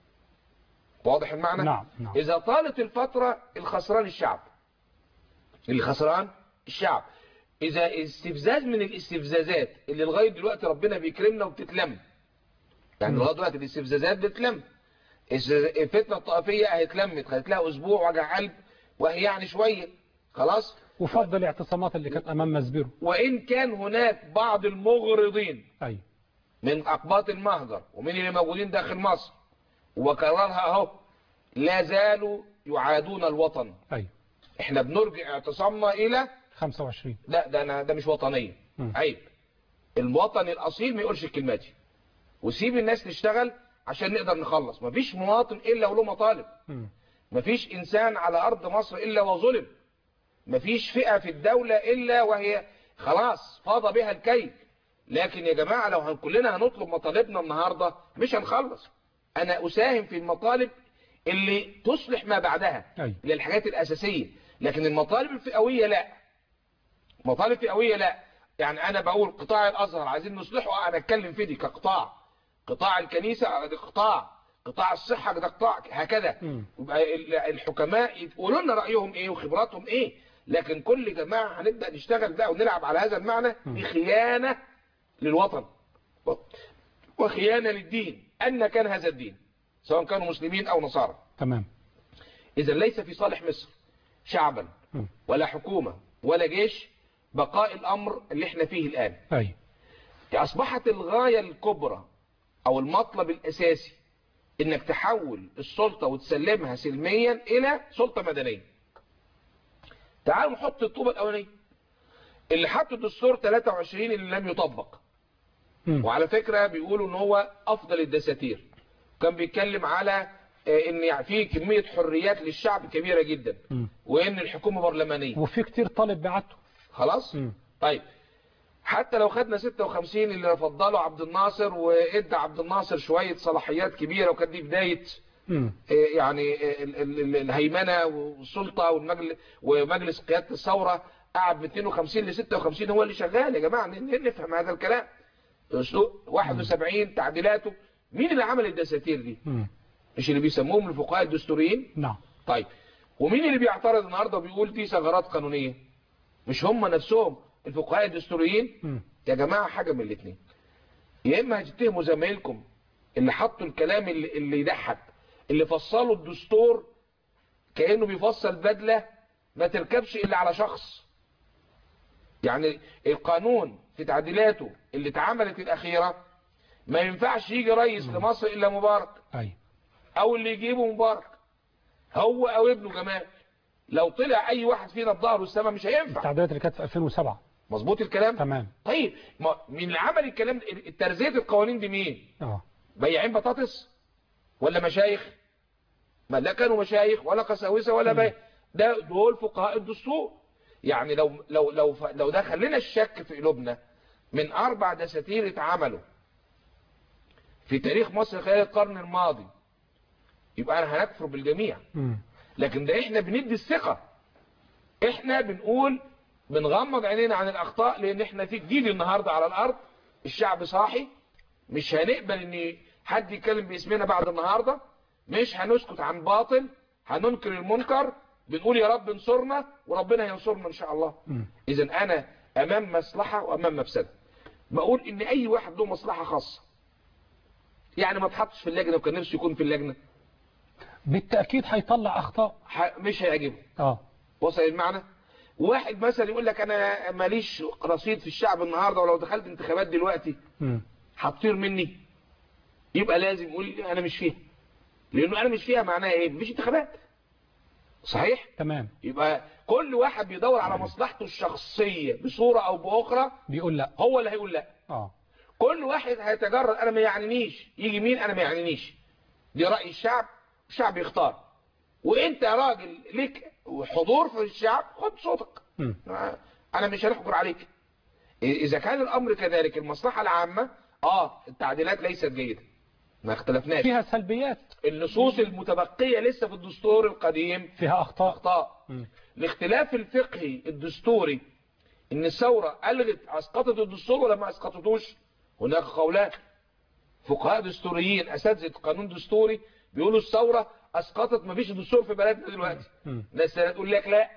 واضح المعنى؟ نعم نعم إذا طالت الفترة الخسران الشعب اللي خسران الشعب إذا استفزاز من الاستفزازات اللي لغاية دلوقتي ربنا بيكرمنا وبتتلم يعني مم. لغاية دلوقتي الاستفزازات بتتلم الس- الفتنة الطائفية هيتلمت خدت لها أسبوع وجع قلب وهي يعني شوية خلاص وفضل الاعتصامات اللي كانت أمام مسبيرو وإن كان هناك بعض المغرضين أي من أقباط المهجر ومن اللي موجودين داخل مصر وكررها أهو لا زالوا يعادون الوطن أي احنا بنرجع اعتصامنا إلى 25 لا ده أنا ده مش وطنية مم. عيب الوطن الأصيل ما يقولش الكلمة دي وسيب الناس تشتغل عشان نقدر نخلص مفيش مواطن إلا وله مطالب مم. مفيش إنسان على أرض مصر إلا وظلم مفيش فئة في الدولة إلا وهي خلاص فاض بها الكيل لكن يا جماعة لو هن كلنا هنطلب مطالبنا النهاردة مش هنخلص أنا أساهم في المطالب اللي تصلح ما بعدها أي للحاجات الأساسية لكن المطالب الفئوية لا مطالب فئوية لا يعني أنا بقول قطاع الأزهر عايزين نصلحه أنا أتكلم فيه دي كقطاع قطاع الكنيسة ده قطاع قطاع الصحة ده قطاع هكذا مم. يبقى ال- الحكماء يقولوا لنا رأيهم إيه وخبراتهم إيه لكن كل جماعة هنبدأ نشتغل بقى ونلعب على هذا المعنى مم. بخيانة للوطن و- وخيانة للدين أن كان هذا الدين سواء كانوا مسلمين أو نصارى تمام إذا ليس في صالح مصر شعبا مم. ولا حكومة ولا جيش بقاء الأمر اللي احنا فيه الآن أي أصبحت الغاية الكبرى أو المطلب الأساسي إنك تحول السلطة وتسلمها سلميا إلى سلطة مدنية تعالوا نحط الطوبة الأولانية اللي حط الدستور 23 اللي لم يطبق مم. وعلى فكرة بيقولوا ان هو افضل الدساتير كان بيتكلم على آه، ان يعني في كمية حريات للشعب كبيرة جدا مم. وان الحكومة برلمانية وفي كتير طالب بعته خلاص مم. طيب حتى لو خدنا 56 اللي فضلوا عبد الناصر وادى عبد الناصر شوية صلاحيات كبيرة وكانت دي بداية مم. آه، يعني آه، ال- ال- ال- الهيمنة والسلطة والمجلس ومجلس قيادة الثورة قعد من 52 ل 56 هو اللي شغال يا جماعة ن- نفهم هذا الكلام أسلوب 71 تعديلاته مين اللي عمل الدساتير دي مم. مش اللي بيسموهم الفقهاء الدستوريين نعم طيب ومين اللي بيعترض النهارده وبيقول دي ثغرات قانونيه مش هم نفسهم الفقهاء الدستوريين مم. يا جماعه حاجه من الاثنين يا اما هتتهموا زمايلكم اللي حطوا الكلام اللي, اللي يضحك اللي فصلوا الدستور كانه بيفصل بدله ما تركبش الا على شخص يعني القانون في تعديلاته اللي اتعملت الاخيره ما ينفعش يجي رئيس لمصر الا مبارك أي او اللي يجيبه مبارك هو او ابنه جمال لو طلع اي واحد فينا بظهره السما مش هينفع التعديلات اللي كانت في 2007 مظبوط الكلام تمام طيب ما مين اللي عمل الكلام ده؟ ترزيه القوانين دي مين اه بياعين بطاطس ولا مشايخ ما لا كانوا مشايخ ولا قساوسه ولا بيع ده دول فقهاء الدستور يعني لو لو لو ف- لو دخل لنا الشك في قلوبنا من اربع دساتير اتعملوا في تاريخ مصر خلال القرن الماضي يبقى انا هنكفر بالجميع مم. لكن ده احنا بندي الثقة احنا بنقول بنغمض عينينا عن الاخطاء لان احنا في جديد النهاردة على الارض الشعب صاحي مش هنقبل ان حد يتكلم باسمنا بعد النهاردة مش هنسكت عن باطل هننكر المنكر بنقول يا رب انصرنا وربنا ينصرنا ان شاء الله مم. اذا انا امام مصلحة وامام مفسدة بقول ان اي واحد له مصلحة خاصة يعني ما تحطش في اللجنة وكان نفسه يكون في اللجنة بالتأكيد هيطلع أخطاء ح- مش هيعجبه اه وصل المعنى واحد مثلا يقول لك انا ماليش رصيد في الشعب النهارده ولو دخلت انتخابات دلوقتي مم. هتطير مني يبقى لازم يقول انا مش فيها لانه انا مش فيها معناها ايه مفيش انتخابات صحيح تمام يبقى كل واحد بيدور على مصلحته الشخصيه بصوره او باخرى بيقول لا هو اللي هيقول لا اه كل واحد هيتجرد انا ما يعنينيش يجي مين انا ما يعنينيش دي راي الشعب الشعب يختار وانت يا راجل ليك حضور في الشعب خد صوتك مم. انا مش هنحجر عليك اذا كان الامر كذلك المصلحه العامه اه التعديلات ليست جيده ما اختلفناش فيها سلبيات النصوص المتبقيه لسه في الدستور القديم فيها أخطاء اخطاء مم. الاختلاف الفقهي الدستوري ان الثورة الغت اسقطت الدستور ولا ما اسقطتوش هناك قولان فقهاء دستوريين اساتذه قانون دستوري بيقولوا الثورة اسقطت ما فيش دستور في بلدنا دلوقتي مم. ناس تقول لك لا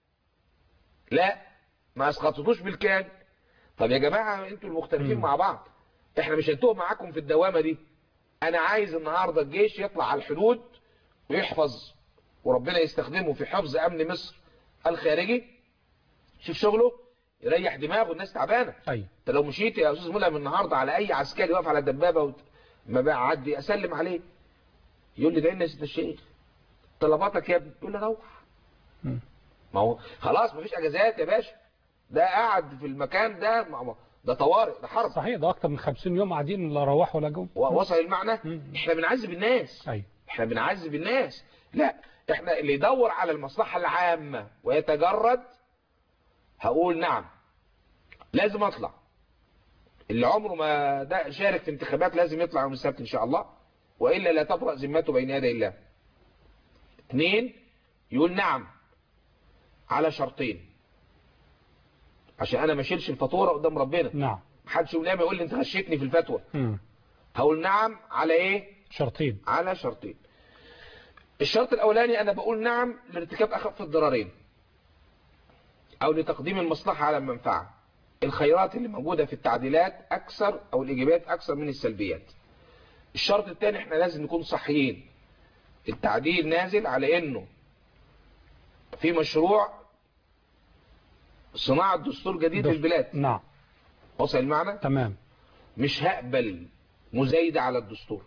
لا ما اسقطتوش بالكامل طب يا جماعة انتوا المختلفين مم. مع بعض احنا مش هنتوه معاكم في الدوامة دي انا عايز النهاردة الجيش يطلع على الحدود ويحفظ وربنا يستخدمه في حفظ امن مصر الخارجي شوف شغله يريح دماغه الناس تعبانه أي انت لو مشيت يا استاذ ملهم النهارده على اي عسكري واقف على الدبابه وت... ما بقى عدي اسلم عليه يقول لي ده الناس ده الشيخ طلباتك يا ابني يقول لي روح مم. ما هو خلاص مفيش اجازات يا باشا ده قاعد في المكان ده ما- ما- ده طوارئ ده حرب صحيح ده أكتر من 50 يوم قاعدين لا روحوا ولا جم و- وصل المعنى مم. احنا بنعذب الناس أي احنا بنعذب الناس لا احنا اللي يدور على المصلحة العامة ويتجرد هقول نعم لازم اطلع اللي عمره ما ده شارك في انتخابات لازم يطلع يوم السبت ان شاء الله والا لا تبرأ ذمته بين يدي الله اثنين يقول نعم على شرطين عشان انا ما اشيلش الفاتوره قدام ربنا نعم محدش يقوم يقول لي انت غشيتني في الفتوى مم. هقول نعم على ايه شرطين على شرطين الشرط الاولاني انا بقول نعم لارتكاب اخف الضررين او لتقديم المصلحة على المنفعة الخيرات اللي موجودة في التعديلات اكثر او الايجابيات اكثر من السلبيات الشرط الثاني احنا لازم نكون صحيين التعديل نازل على انه في مشروع صناعة دستور جديد دس- للبلاد نعم وصل المعنى تمام مش هقبل مزايدة على الدستور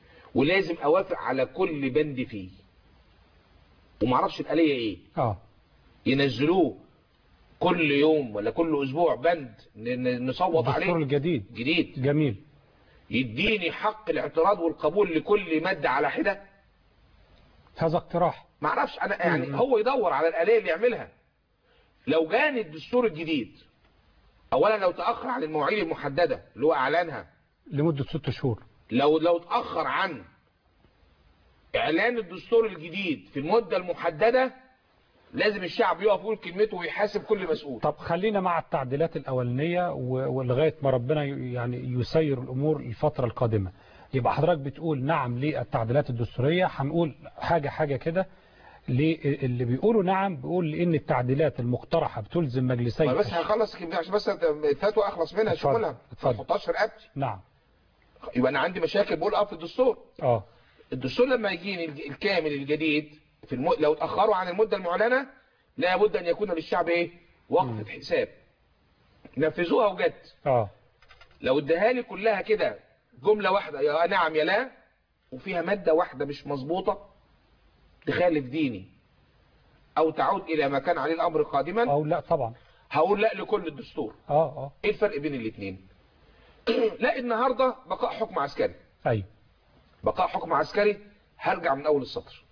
ولازم اوافق على كل بند فيه ومعرفش الآلية ايه اه ينزلوه كل يوم ولا كل اسبوع بند ن- ن- نصوت الدستور عليه الجديد جديد جميل يديني حق الاعتراض والقبول لكل مادة على حدة هذا اقتراح ما اعرفش انا يعني مم. هو يدور على الآلية اللي يعملها لو كان الدستور الجديد اولا لو تأخر عن المواعيد المحددة اللي هو اعلانها لمدة ست شهور لو لو اتأخر عن اعلان الدستور الجديد في المدة المحددة لازم الشعب يقف يقول كلمته ويحاسب كل مسؤول طب خلينا مع التعديلات الأولانية و- ولغاية ما ربنا ي- يعني يسير الأمور الفترة القادمة يبقى حضرتك بتقول نعم للتعديلات الدستورية هنقول حاجة حاجة كده ليه- اللي بيقولوا نعم بيقول لأن التعديلات المقترحة بتلزم مجلسي ما بس هخلص عشان بس الفتوى اخلص منها اتفضل، شغلها ما اتفضل. تحطهاش في رقبتي نعم يبقى انا عندي مشاكل بقول اه في الدستور اه الدستور لما يجيني الج- الكامل الجديد في الم... لو اتاخروا عن المده المعلنه لا بد ان يكون للشعب ايه وقفه حساب نفذوها وجت اه لو اداها لي كلها كده جمله واحده يا نعم يا لا وفيها ماده واحده مش مظبوطه تخالف ديني او تعود الى ما كان عليه الامر قادما او لا طبعا هقول لا لكل الدستور اه اه ايه الفرق بين الاثنين لا النهارده بقاء حكم عسكري ايوه بقاء حكم عسكري هرجع من اول السطر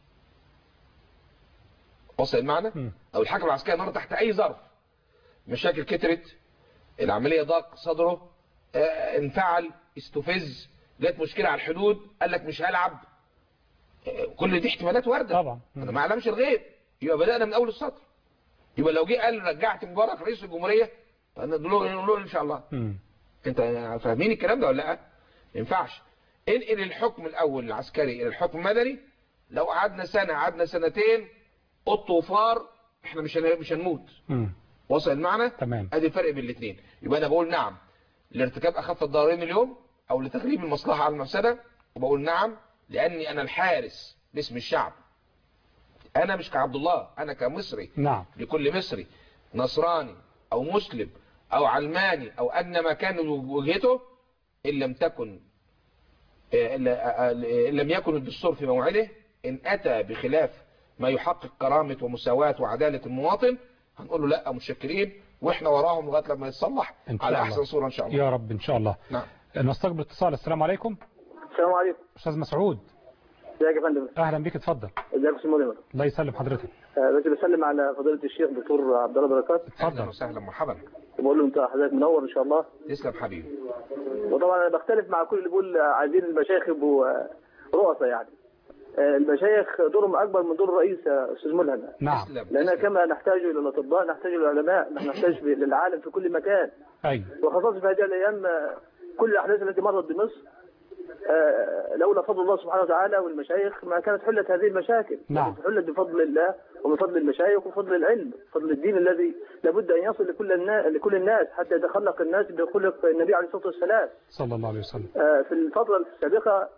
وصل المعنى مم. او الحكم العسكري النهارده تحت اي ظرف مشاكل كترت العمليه ضاق صدره آه، انفعل استفز جت مشكله على الحدود قال لك مش هلعب آه، كل دي احتمالات وارده طبعا. انا ما اعلمش الغيب يبقى بدانا من اول السطر يبقى لو جه قال رجعت مبارك رئيس الجمهوريه فنقول له نقول له ان شاء الله مم. انت فاهمين الكلام ده ولا لا ما ينفعش انقل الحكم الاول العسكري الى الحكم المدني لو قعدنا سنه قعدنا سنتين قط وفار احنا مش هن- مش هنموت مم. وصل المعنى تمام ادي الفرق بين الاثنين يبقى انا بقول نعم لارتكاب اخف الضررين اليوم او لتغليب المصلحه على المفسده وبقول نعم لاني انا الحارس باسم الشعب انا مش كعبد الله انا كمصري نعم لكل مصري نصراني او مسلم او علماني او ان ما كان وجهته ان لم تكن ان لم يكن الدستور في موعده ان اتى بخلاف ما يحقق كرامة ومساواة وعدالة المواطن هنقول له لا متشكرين واحنا وراهم لغايه لما يتصلح إن شاء على الله. احسن صورة ان شاء الله يا رب ان شاء الله نعم نستقبل اتصال السلام عليكم السلام عليكم استاذ مسعود ازيك يا فندم اهلا بك اتفضل ازيك يا استاذ مولى الله يسلم حضرتك آه، بس بسلم على فضيله الشيخ دكتور عبد الله بركات اهلا اتفضل وسهلا مرحبا وبقول له انت حضرتك منور ان شاء الله تسلم حبيبي وطبعا انا بختلف مع كل اللي بيقول آه، عايزين المشايخ يبقوا آه، رؤساء يعني آه، المشايخ دورهم اكبر من دور الرئيس يا استاذ ملهم نعم تسلم لان تسلم. كما نحتاج الى الاطباء نحتاج الى العلماء نحن نحتاج للعالم في كل مكان ايوه وخاصه في هذه الايام آه، كل الاحداث التي مرت بمصر آه، لولا فضل الله سبحانه وتعالى والمشايخ ما كانت حلت هذه المشاكل نعم. لكن حلت بفضل الله وبفضل المشايخ وفضل العلم فضل الدين الذي لابد ان يصل لكل الناس لكل الناس حتى يتخلق الناس بخلق النبي عليه الصلاه والسلام صلى الله عليه وسلم آه، في الفتره السابقه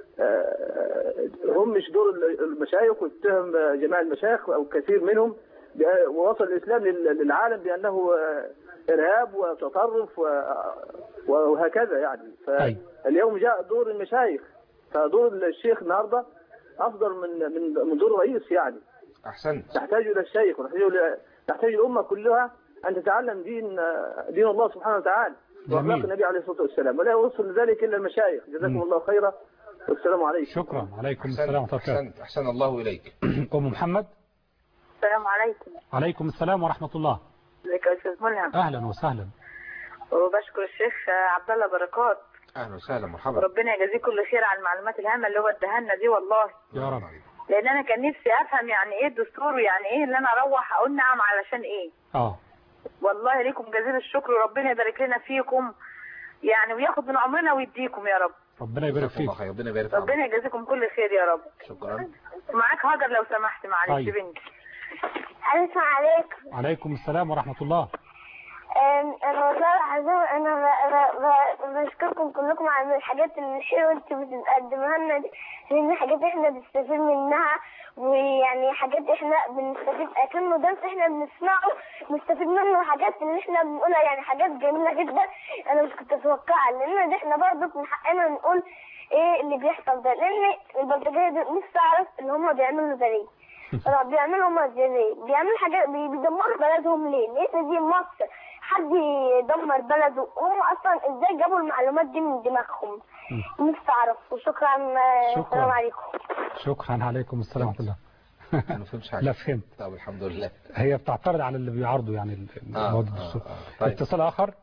آه، هم مش دور المشايخ واتهم آه، جماعه المشايخ او كثير منهم بأ- ووصل الاسلام لل- للعالم بانه آه، ارهاب وتطرف و- وهكذا يعني أي. فاليوم جاء دور المشايخ فدور الشيخ النهارده افضل من من من دور الرئيس يعني احسنت نحتاج الى الشيخ ونحتاج الى نحتاج الامه كلها ان تتعلم دين دين الله سبحانه وتعالى واخلاق جميل. النبي عليه الصلاه والسلام ولا يوصل ذلك الا المشايخ جزاكم مم. الله خيرا والسلام عليكم شكرا عليكم السلام احسنت ورحمه الله احسنت احسن الله اليك ام محمد السلام عليكم عليكم السلام ورحمه الله ازيك يا استاذ ملهم اهلا وسهلا وبشكر الشيخ عبد الله بركات اهلا وسهلا مرحبا ربنا يجازيه كل خير على المعلومات الهامه اللي هو اداها لنا دي والله يا رب لان انا كان نفسي افهم يعني ايه الدستور ويعني ايه اللي انا اروح اقول نعم علشان ايه اه والله ليكم جزيل الشكر وربنا يبارك لنا فيكم يعني وياخد من عمرنا ويديكم يا رب ربنا يبارك جزاكم الله فيك خير ربنا يبارك في عمرك. ربنا يجازيكم كل خير يا رب شكرا معاك هاجر لو سمحت معلش طيب. بنتي السلام عليكم عليكم السلام ورحمه الله أم، انا والله العظيم انا ب- ب- ب- بشكركم كلكم على الحاجات الحلوه اللي انتوا بتقدموها لنا دي لان حاجات احنا بنستفيد منها ويعني حاجات احنا بنستفيد اكنه درس احنا بنسمعه نستفيد منه حاجات اللي احنا بنقولها يعني حاجات جميله جدا انا مش كنت اتوقعها لان ده احنا برضه من حقنا نقول ايه اللي بيحصل ده لان البلطجيه دي نفسي اعرف اللي هم بيعملوا ده ليه طب بيعملوا هم ازاي ليه؟ بيعملوا حاجات بي- بيدمروا بلدهم ليه؟ لان دي مصر حد يدمر بلده هم اصلا ازاي جابوا المعلومات دي من دماغهم نفسي اعرف وشكرا آه، شكراً. السلام عليكم شكرا عليكم السلام ورحمة الله انا ما فهمش حاجه لا فهمت طب الحمد لله هي بتعترض على اللي بيعرضوا يعني ال- آه، المواد آه، الدستور آه، طيب. اتصال آخر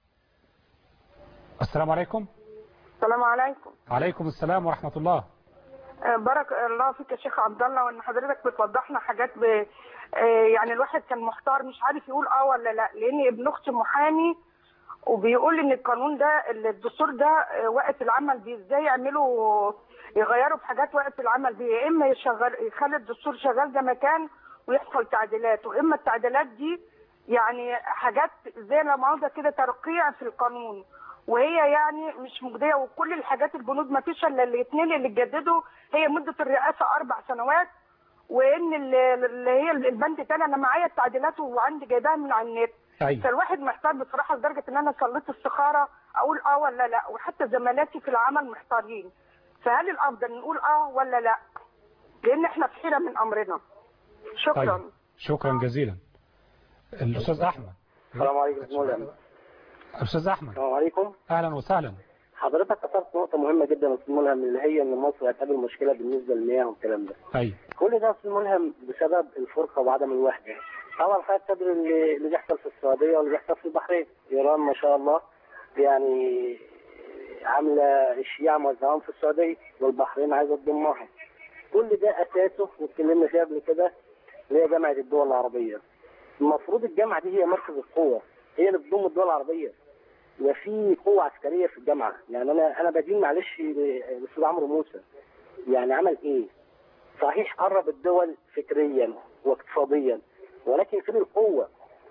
السلام عليكم السلام عليكم عليكم السلام ورحمة الله آه، بارك الله فيك يا شيخ عبد الله وان حضرتك بتوضح لنا حاجات ب... آه، يعني الواحد كان محتار مش عارف يقول اه ولا لا لان ابن اختي محامي وبيقول ان القانون ده الدستور ده آه، وقت العمل بيه ازاي يعملوا يغيروا في حاجات وقت العمل بيه يا اما يشغل يخلي الدستور شغال زي ما كان ويحصل تعديلات واما التعديلات دي يعني حاجات زي لا مؤاخذه كده ترقيع في القانون وهي يعني مش مجديه وكل الحاجات البنود ما فيش الا الاثنين اللي اتجددوا هي مده الرئاسه اربع سنوات وان ال- اللي هي البند الثاني انا معايا التعديلات وعندي جايباها من على النت أيوة. فالواحد محتار بصراحه لدرجه ان انا صليت استخاره اقول اه ولا لا وحتى زملاتي في العمل محتارين فهل الافضل نقول اه ولا لا لان احنا في حيره من امرنا شكرا طيب شكرا جزيلا الأستاذ أحمد السلام عليكم ورحمة الله وبركاته. أستاذ أحمد السلام عليكم أهلا وسهلا حضرتك اثرت نقطة مهمة جدا يا استاذ ملهم اللي هي ان مصر هتقابل مشكلة بالنسبة للمياه والكلام ده. أي كل ده يا استاذ ملهم بسبب الفرقة وعدم الوحدة. طبعا حضرتك تدري اللي اللي بيحصل في السعودية واللي بيحصل في البحرين. ايران ما شاء الله يعني عاملة الشيعة موزعهم في السعودية والبحرين عايزة تضمهم. كل ده اساسه واتكلمنا فيه قبل كده اللي هي جامعة الدول العربية. المفروض الجامعة دي هي مركز القوة هي اللي بتضم الدول العربية وفي قوة عسكرية في الجامعة يعني أنا أنا بدين معلش الأستاذ عمرو موسى يعني عمل إيه؟ صحيح قرب الدول فكريا واقتصاديا ولكن فين القوة؟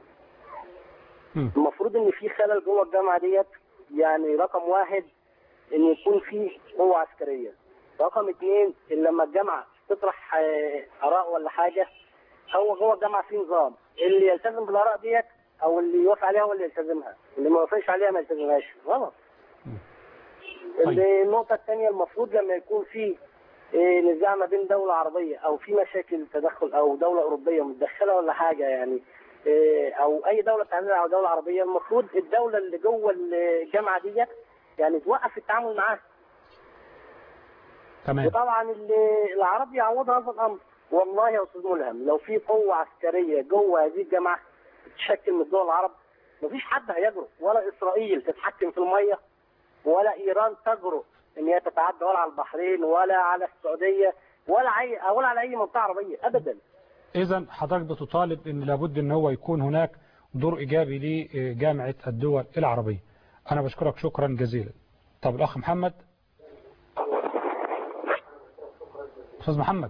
مم. المفروض إن في خلل جوه الجامعة ديت يعني رقم واحد إن يكون في قوة عسكرية رقم اثنين إن لما الجامعة تطرح آه، آراء ولا حاجة هو جوه الجامعة في نظام اللي يلتزم بالآراء ديت أو اللي يوافق عليها هو اللي يلتزمها اللي ما يوافقش عليها ما يلتزمهاش غلط طيب. النقطة الثانية المفروض لما يكون في إيه، نزاع ما بين دولة عربية أو في مشاكل تدخل أو دولة أوروبية متدخلة ولا حاجة يعني إيه، أو أي دولة تعمل على دولة عربية المفروض الدولة اللي جوه الجامعة ديت يعني توقف التعامل معاها تمام وطبعا اللي العرب يعوضوا هذا الامر والله يا استاذ ملهم لو في قوه عسكريه جوه هذه الجامعه تتشكل من الدول العرب مفيش حد هيجرؤ ولا اسرائيل تتحكم في الميه ولا ايران تجرؤ ان هي تتعدى ولا على البحرين ولا على السعوديه ولا اي ولا على اي منطقه عربيه ابدا إذا حضرتك بتطالب أن لابد أن هو يكون هناك دور إيجابي لجامعة الدول العربية أنا بشكرك شكرا جزيلا طب الأخ محمد أستاذ محمد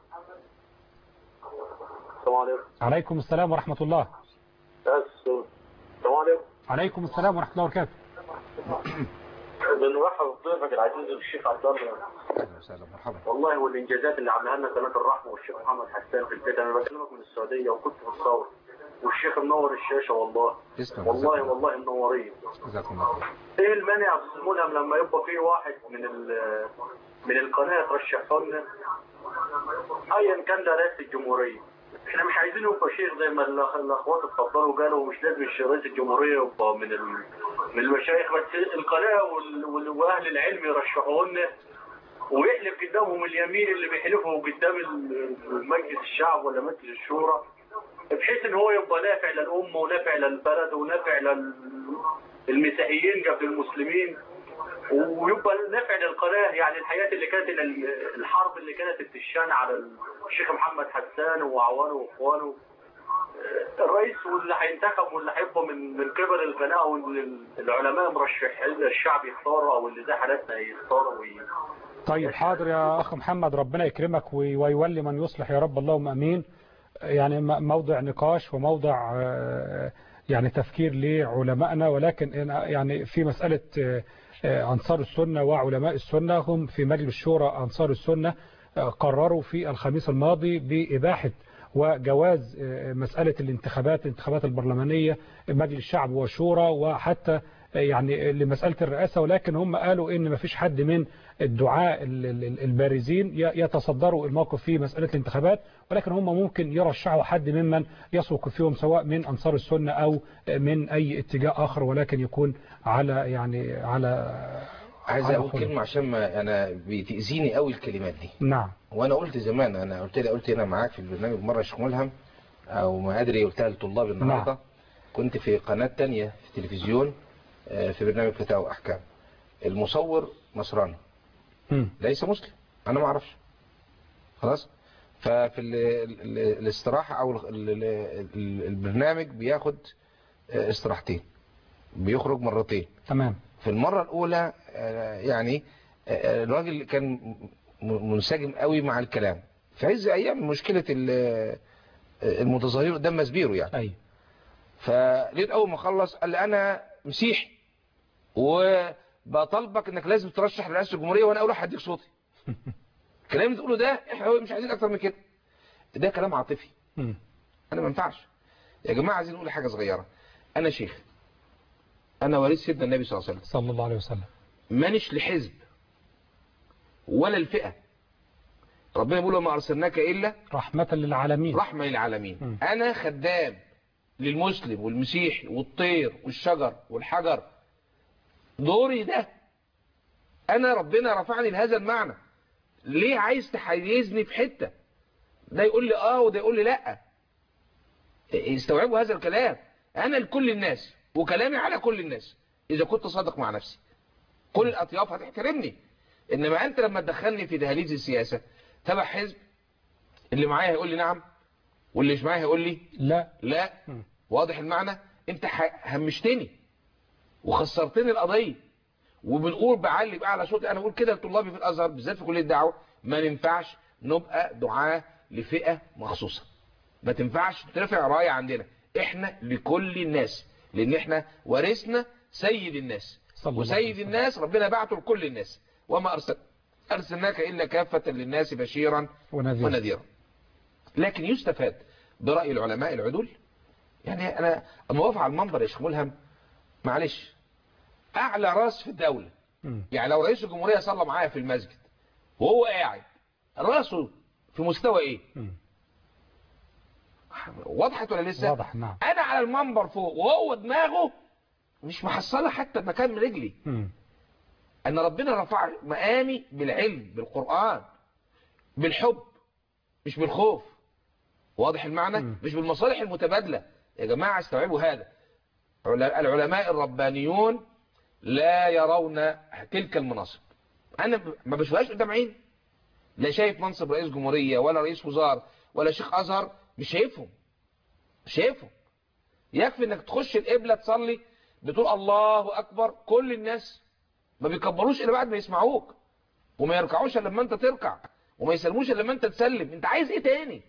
السلام عليكم عليكم السلام ورحمة الله السلام عليكم عليكم السلام ورحمة الله وبركاته بنرحب بضيفك العزيز الشيخ عبد الله اهلا وسهلا مرحبا والله والانجازات اللي عملها لنا قناه الرحمه والشيخ محمد حسان في البيت انا بكلمك من السعوديه وكنت في الثوره والشيخ منور الشاشه والله تسلم والله جزاك الله. والله منورين جزاكم الله خير. ايه المانع يا استاذ ملهم لما يبقى في واحد من ال- من القناه ترشحه لنا ايا كان ده رئيس الجمهوريه احنا مش عايزين يبقى شيخ زي ما الأخ- الاخوات اتفضلوا قالوا مش لازم الش- رئيس الجمهوريه يبقى من ال- من المشايخ بس القناه وال- وال- واهل العلم يرشحوا لنا ويحلف قدامهم اليمين اللي بيحلفه قدام ال- مجلس الشعب ولا مجلس الشورى بحيث ان هو يبقى نافع للامه ونافع للبلد ونافع للمسيحيين قبل المسلمين ويبقى نافع للقناه يعني الحياه اللي كانت ال- الحرب اللي كانت بتشان على الشيخ محمد حسان واعوانه واخوانه آه، الرئيس واللي هينتخب واللي هيبقى من من قبل القناه واللي العلماء مرشح الشعب يختار او اللي زي حالاتنا يختاروا وي- طيب حاضر يا أخ محمد ربنا يكرمك وي- ويولي من يصلح يا رب اللهم أمين يعني م- موضع نقاش وموضع آه، يعني تفكير لعلمائنا ولكن أنا يعني في مسألة آه، آه، أنصار السنة وعلماء السنة هم في مجلس شورى أنصار السنة آه، قرروا في الخميس الماضي بإباحة وجواز آه، مسألة الانتخابات الانتخابات البرلمانية مجلس الشعب والشورى وحتى يعني لمسألة الرئاسة ولكن هم قالوا ان ما فيش حد من الدعاء ال- ال- البارزين ي- يتصدروا الموقف في مسألة الانتخابات ولكن هم ممكن يرشحوا حد ممن يثق فيهم سواء من أنصار السنة أو من أي اتجاه آخر ولكن يكون على يعني على عايز على اقول خلق. كلمه عشان ما انا بتاذيني قوي الكلمات دي نعم وانا قلت زمان انا قلت لي قلت انا معاك في البرنامج مره يا شيخ ملهم او ما ادري قلتها للطلاب النهارده كنت في قناه تانية في التلفزيون آه، في برنامج فتاوى واحكام المصور نصراني مم. ليس مسلم انا ما اعرفش خلاص ففي ال ال الاستراحه او ال ال ال البرنامج بياخد آه، استراحتين بيخرج مرتين تمام في المرة الأولى آه، يعني آه، الراجل كان م- منسجم قوي مع الكلام في عز أيام مشكلة ال- آه، المتظاهرين قدام مسبيرو يعني أي فلقيت أول ما خلص قال لي أنا مسيحي وبطالبك إنك لازم ترشح لرئاسة الجمهورية وأنا أول واحد هديك صوتي الكلام اللي تقوله ده إحنا مش عايزين أكتر من كده ده كلام عاطفي مم. أنا ما ينفعش يا جماعة عايزين نقول حاجة صغيرة أنا شيخ أنا وريث سيدنا النبي صلى الله عليه وسلم صلى الله عليه وسلم مانش لحزب ولا الفئة ربنا بيقول وما أرسلناك إلا رحمة للعالمين رحمة للعالمين م. أنا خدام للمسلم والمسيحي والطير والشجر والحجر دوري ده أنا ربنا رفعني لهذا المعنى ليه عايز تحيزني في حتة ده يقول لي آه وده يقول لي لأ استوعبوا هذا الكلام أنا لكل الناس وكلامي على كل الناس إذا كنت صادق مع نفسي كل الأطياف هتحترمني إنما أنت لما تدخلني في دهاليز السياسة تبع حزب اللي معايا هيقول لي نعم واللي مش معايا هيقول لي لا لا م. واضح المعنى انت ح- همشتني وخسرتني القضية وبنقول بعلي بأعلى صوت انا بقول كده لطلابي في الازهر بالذات في كلية الدعوة ما ينفعش نبقى دعاة لفئة مخصوصة ما تنفعش ترفع راية عندنا احنا لكل الناس لان احنا ورثنا سيد الناس صلى الله عليه وسيد وسلم. الناس ربنا بعته لكل الناس وما أرسل أرسلناك إلا كافة للناس بشيرا ونذير ونذيرا لكن يستفاد برأي العلماء العدول يعني أنا أما واقف على المنبر يا شيخ ملهم معلش أعلى راس في الدولة مم. يعني لو رئيس الجمهورية صلى معايا في المسجد وهو قاعد راسه في مستوى ايه مم. وضحت ولا لسه واضح نعم انا على المنبر فوق وهو دماغه مش محصله حتى مكان من رجلي مم. ان ربنا رفع مقامي بالعلم بالقرآن بالحب مش بالخوف واضح المعنى مم. مش بالمصالح المتبادلة يا جماعة استوعبوا هذا عل- العلماء الربانيون لا يرون تلك المناصب انا ب- ما بشوفهاش قدام عيني لا شايف منصب رئيس جمهورية ولا رئيس وزار ولا شيخ ازهر مش شايفهم مش شايفهم يكفي انك تخش القبلة تصلي بتقول الله اكبر كل الناس ما بيكبروش الا بعد ما يسمعوك وما يركعوش الا لما انت تركع وما يسلموش الا لما انت تسلم انت عايز ايه تاني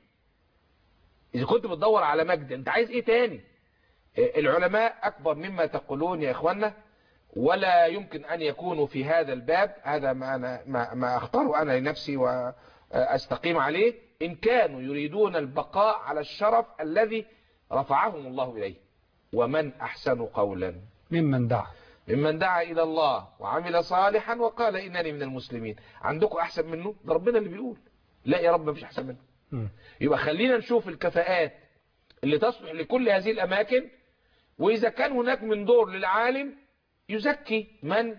اذا كنت بتدور على مجد انت عايز ايه تاني آه، العلماء اكبر مما تقولون يا اخوانا ولا يمكن ان يكونوا في هذا الباب هذا ما انا ما, ما اختاره انا لنفسي واستقيم عليه ان كانوا يريدون البقاء على الشرف الذي رفعهم الله اليه ومن احسن قولا ممن دعا ممن دعا إلى الله وعمل صالحا وقال إنني من المسلمين عندكم أحسن منه ده ربنا اللي بيقول لا يا رب مفيش أحسن منه مم. يبقى خلينا نشوف الكفاءات اللي تصلح لكل هذه الأماكن وإذا كان هناك من دور للعالم يزكي من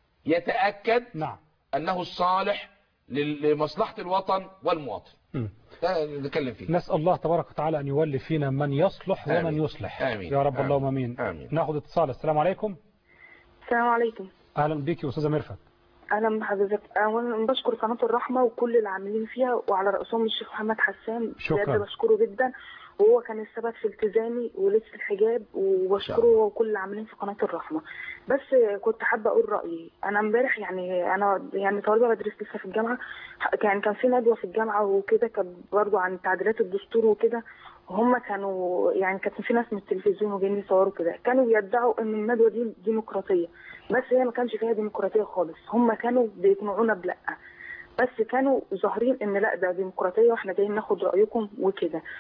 يتأكد نعم أنه الصالح لل- لمصلحة الوطن والمواطن مم. ده اللي نتكلم فيه نسأل الله تبارك وتعالى أن يولي فينا من يصلح ومن آمين. يصلح آمين. يا رب آمين. اللهم امين آمين. ناخذ اتصال السلام عليكم السلام عليكم اهلا بك استاذه مرفت اهلا بحضرتك اولا بشكر قناه الرحمه وكل العاملين فيها وعلى راسهم الشيخ محمد حسان شكراً. بجد بشكره جدا وهو كان السبب في التزامي ولبس الحجاب وبشكره هو وكل العاملين في قناه الرحمه بس كنت حابه اقول رايي انا امبارح يعني انا يعني طالبه بدرس لسه في الجامعه كان كان في ندوه في الجامعه وكده كانت برضه عن تعديلات الدستور وكده هم كانوا يعني كانت في ناس من التلفزيون وجايين يصوروا كده كانوا بيدعوا ان الندوه دي ديمقراطيه بس هي ما كانش فيها ديمقراطيه خالص هم كانوا بيقنعونا بلا بس كانوا ظاهرين ان لا ده ديمقراطيه واحنا جايين ناخد رايكم وكده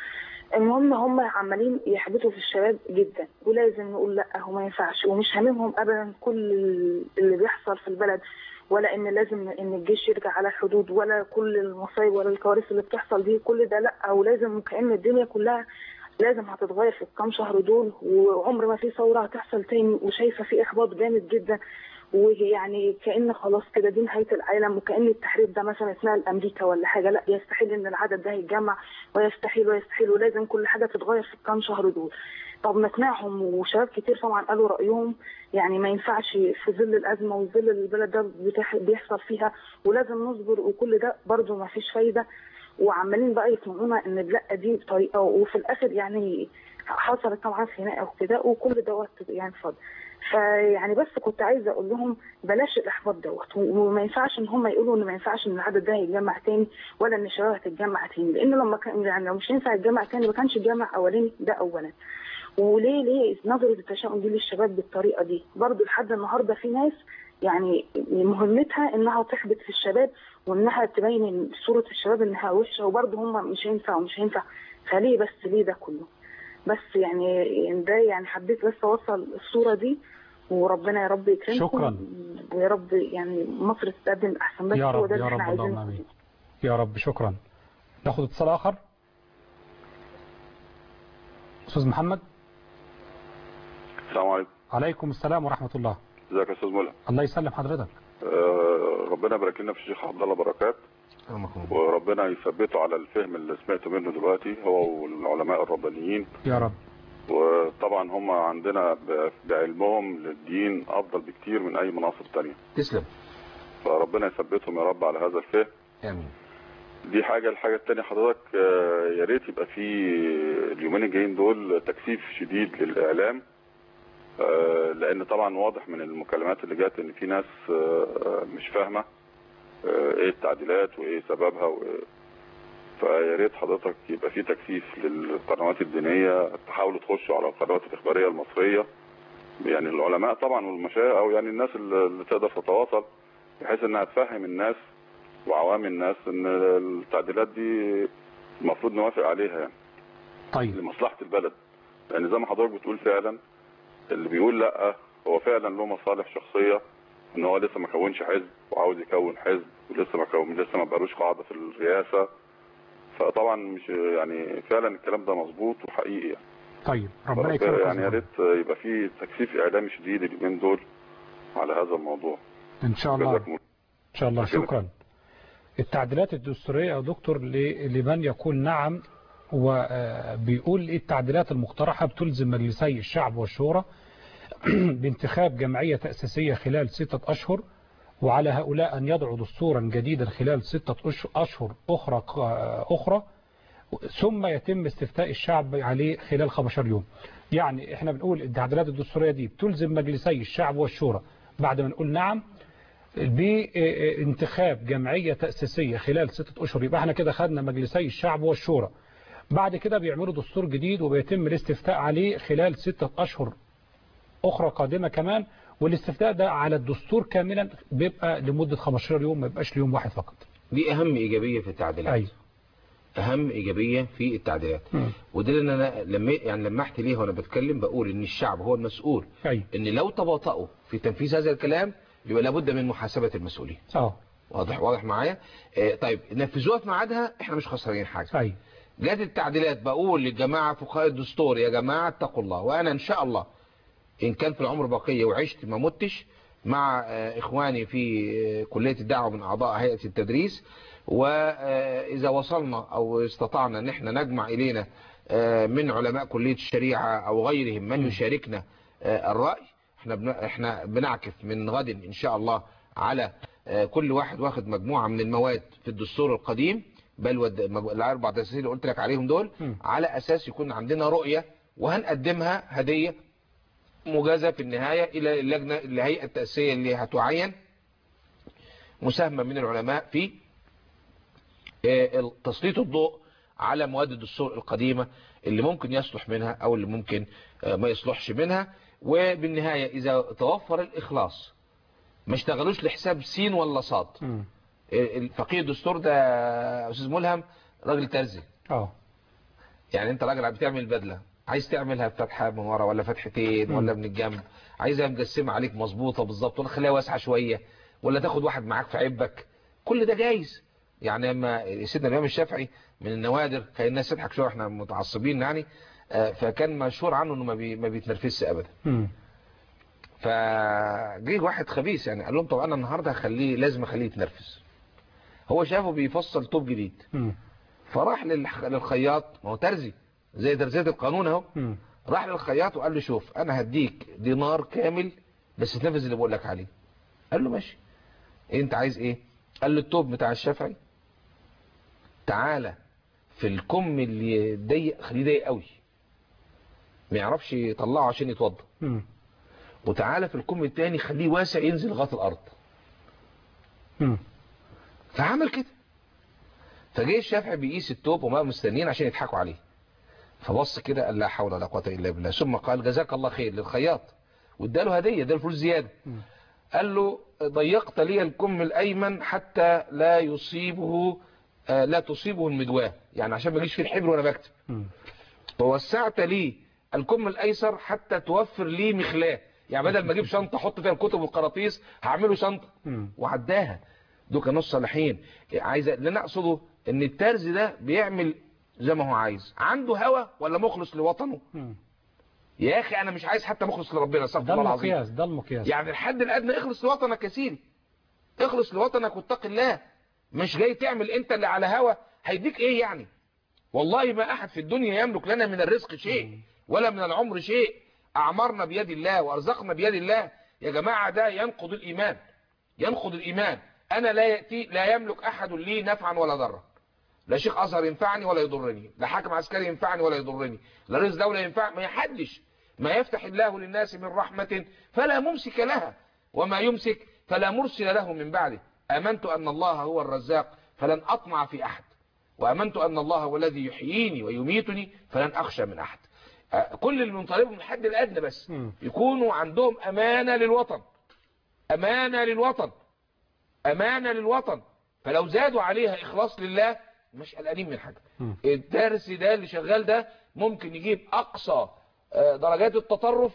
المهم هم عمالين يحبطوا في الشباب جدا ولازم نقول لا هو ما ينفعش ومش هاممهم ابدا كل اللي بيحصل في البلد ولا ان لازم ان الجيش يرجع على الحدود ولا كل المصايب ولا الكوارث اللي بتحصل دي كل ده لا ولازم كأن الدنيا كلها لازم هتتغير في الكام شهر دول وعمر ما في ثوره هتحصل تاني وشايفه في احباط جامد جدا ويعني كأن خلاص كده دي نهاية العالم وكأن التحرير ده مثلا اتنقل أمريكا ولا حاجة لا يستحيل إن العدد ده يتجمع ويستحيل ويستحيل ولازم كل حاجة تتغير في الكام شهر دول طب نقنعهم وشباب كتير طبعا قالوا رأيهم يعني ما ينفعش في ظل الأزمة وظل اللي البلد ده بتح- بيحصل فيها ولازم نصبر وكل ده برضه ما فيش فايدة وعمالين بقى يقنعونا ان لا دي طريقه وفي الاخر يعني حصلت طبعا خناقه وكده وكل دوت يعني فاضي فيعني بس كنت عايزه اقول لهم بلاش الاحباط دوت وما ينفعش ان هم يقولوا ان ما ينفعش ان العدد ده يتجمع تاني ولا ان الشباب هتتجمع تاني لان لما كان يعني لو مش ينفع يتجمع تاني ما كانش يتجمع اولاني ده اولا وليه ليه نظره التشاؤم دي للشباب بالطريقه دي برضه لحد النهارده في ناس يعني مهمتها انها تحبط في الشباب وانها تبين إن صوره الشباب انها وحشه وبرضه هم مش هينفع ومش هينفع فليه بس ليه ده كله بس يعني ده يعني حبيت بس اوصل الصوره دي وربنا يا رب يكرمكم شكراً. ويا رب يعني مصر تتقدم احسن بس يا هو رب ده يا اللي رب احنا اللهم عايزينه امين يا رب شكرا ناخد اتصال اخر استاذ محمد السلام عليكم عليكم السلام ورحمه الله ازيك يا استاذ ملهم الله يسلم حضرتك آه ربنا يبارك لنا في الشيخ عبد الله بركات وربنا يثبته على الفهم اللي سمعته منه دلوقتي هو والعلماء الربانيين يا رب وطبعا هم عندنا ب- بعلمهم للدين افضل بكتير من اي مناصب تانية تسلم فربنا يثبتهم يا رب على هذا الفهم امين دي حاجة الحاجة التانية حضرتك آه، يا ريت يبقى في اليومين الجايين دول تكثيف شديد للإعلام آه، لأن طبعا واضح من المكالمات اللي جات إن في ناس آه، مش فاهمة آه، إيه التعديلات وإيه سببها وإيه فيا ريت حضرتك يبقى في تكثيف للقنوات الدينية تحاولوا تخشوا على القنوات الإخبارية المصرية يعني العلماء طبعا والمشايخ أو يعني الناس اللي اللي تقدر تتواصل بحيث إنها تفهم الناس وعوام الناس ان التعديلات دي المفروض نوافق عليها يعني طيب لمصلحة البلد لان زي ما حضرتك بتقول فعلا اللي بيقول لا هو فعلا له مصالح شخصية ان هو لسه ما كونش حزب وعاوز يكون حزب ولسه ما كون لسه ما بقالوش قاعدة في الرئاسة فطبعا مش يعني فعلا الكلام ده مظبوط وحقيقي يعني طيب ربنا فربنا- يكرمك يعني يا يا رب. ريت يبقى في تكثيف اعلامي شديد اليومين دول على هذا الموضوع ان شاء الله جزاكم ان شاء الله شكرا. شكرا التعديلات الدستورية يا دكتور ل- لمن يقول نعم وبيقول ايه التعديلات المقترحة بتلزم مجلسي الشعب والشورى بانتخاب جمعية تأسيسية خلال ستة أشهر وعلى هؤلاء أن يضعوا دستورا جديدا خلال ستة أش- أشهر أخرى أخرى ثم يتم استفتاء الشعب عليه خلال 15 يوم يعني احنا بنقول التعديلات الدستورية دي بتلزم مجلسي الشعب والشورى بعد ما نقول نعم بانتخاب جمعية تأسيسية خلال ستة أشهر يبقى احنا كده خدنا مجلسي الشعب والشورى بعد كده بيعملوا دستور جديد وبيتم الاستفتاء عليه خلال ستة أشهر أخرى قادمة كمان والاستفتاء ده على الدستور كاملا بيبقى لمدة 15 يوم ما يبقاش ليوم واحد فقط دي اهم ايجابيه في التعديلات أيوة. اهم ايجابيه في التعديلات وده اللي انا لما يعني لمحت ليه وانا بتكلم بقول ان الشعب هو المسؤول أيوة. ان لو تباطؤوا في تنفيذ هذا الكلام يبقى لابد من محاسبه المسؤولين اه واضح واضح معايا آه طيب نفذوها في ميعادها احنا مش خسرانين حاجه أيوة. جت التعديلات بقول للجماعه فقهاء الدستور يا جماعه اتقوا الله وانا ان شاء الله ان كان في العمر بقيه وعشت ما متش مع آه، اخواني في آه، كليه الدعوه من اعضاء هيئه التدريس واذا وصلنا او استطعنا ان احنا نجمع الينا آه، من علماء كليه الشريعه او غيرهم من يشاركنا آه، الراي احنا بن- احنا بنعكف من غد ان شاء الله على آه، كل واحد واخد مجموعه من المواد في الدستور القديم بل ود- مج- الاربع تساسير اللي قلت لك عليهم دول على اساس يكون عندنا رؤيه وهنقدمها هديه مجازة في النهاية إلى اللجنة الهيئة التأسيسية اللي هتعين مساهمة من العلماء في آه، تسليط الضوء على مواد الدستور القديمة اللي ممكن يصلح منها أو اللي ممكن آه، ما يصلحش منها وبالنهاية إذا توفر الإخلاص ما اشتغلوش لحساب سين ولا صاد آه، الفقيه الدستور ده يا أستاذ ملهم راجل ترزي اه يعني انت راجل بتعمل بدله عايز تعملها فتحه من ورا ولا فتحتين مم. ولا من الجنب عايزها مجسمه عليك مظبوطه بالظبط ولا خليها واسعه شويه ولا تاخد واحد معاك في عبك كل ده جايز يعني اما سيدنا الامام الشافعي من النوادر كان الناس تضحك شويه احنا متعصبين يعني آه، فكان مشهور عنه انه ما, بي ما بيتنرفزش ابدا مم. فجه واحد خبيث يعني قال لهم طب انا النهارده هخليه لازم اخليه يتنرفز هو شافه بيفصل طوب جديد مم. فراح للخ- للخياط ما هو ترزي زي ترزية القانون اهو مم. راح للخياط وقال له شوف انا هديك دينار كامل بس تنفذ اللي بقول لك عليه قال له ماشي إيه انت عايز ايه قال له التوب بتاع الشافعي تعالى في الكم اللي ضيق خليه ضيق قوي ما يعرفش يطلعه عشان يتوضى مم. وتعالى في الكم التاني خليه واسع ينزل لغايه الارض مم. فعمل كده فجه الشافعي بيقيس التوب وما مستنيين عشان يضحكوا عليه فبص كده قال لا حول ولا قوه الا بالله ثم قال جزاك الله خير للخياط واداله هديه اداله فلوس زياده مم. قال له ضيقت لي الكم الايمن حتى لا يصيبه آه، لا تصيبه المدواه يعني عشان ما يجيش فيه الحبر وانا بكتب مم. ووسعت لي الكم الايسر حتى توفر لي مخلاه يعني بدل ما اجيب شنطه احط فيها الكتب والقراطيس هعمله شنطه مم. وعداها دول كانوا الصالحين عايز اللي انا اقصده ان الترز ده بيعمل زي ما هو عايز عنده هوى ولا مخلص لوطنه مم. يا اخي انا مش عايز حتى مخلص لربنا استغفر ده الله العظيم المقياس ده المقياس يعني الحد الادنى اخلص لوطنك يا سيدي اخلص لوطنك واتق الله مش جاي تعمل انت اللي على هوى هيديك ايه يعني والله ما احد في الدنيا يملك لنا من الرزق شيء ولا من العمر شيء اعمارنا بيد الله وارزقنا بيد الله يا جماعه ده ينقض الايمان ينقض الايمان انا لا ياتي لا يملك احد لي نفعا ولا ضرا لا شيخ ازهر ينفعني ولا يضرني لا حاكم عسكري ينفعني ولا يضرني لا رئيس دوله ينفع ما يحدش ما يفتح الله للناس من رحمه فلا ممسك لها وما يمسك فلا مرسل له من بعده امنت ان الله هو الرزاق فلن اطمع في احد وامنت ان الله هو الذي يحييني ويميتني فلن اخشى من احد آه، كل اللي بنطالبهم الحد الادنى بس مم. يكونوا عندهم امانه للوطن امانه للوطن امانه للوطن فلو زادوا عليها اخلاص لله مش قلقانين من حاجه مم. الدرس ده اللي شغال ده ممكن يجيب اقصى آه، درجات التطرف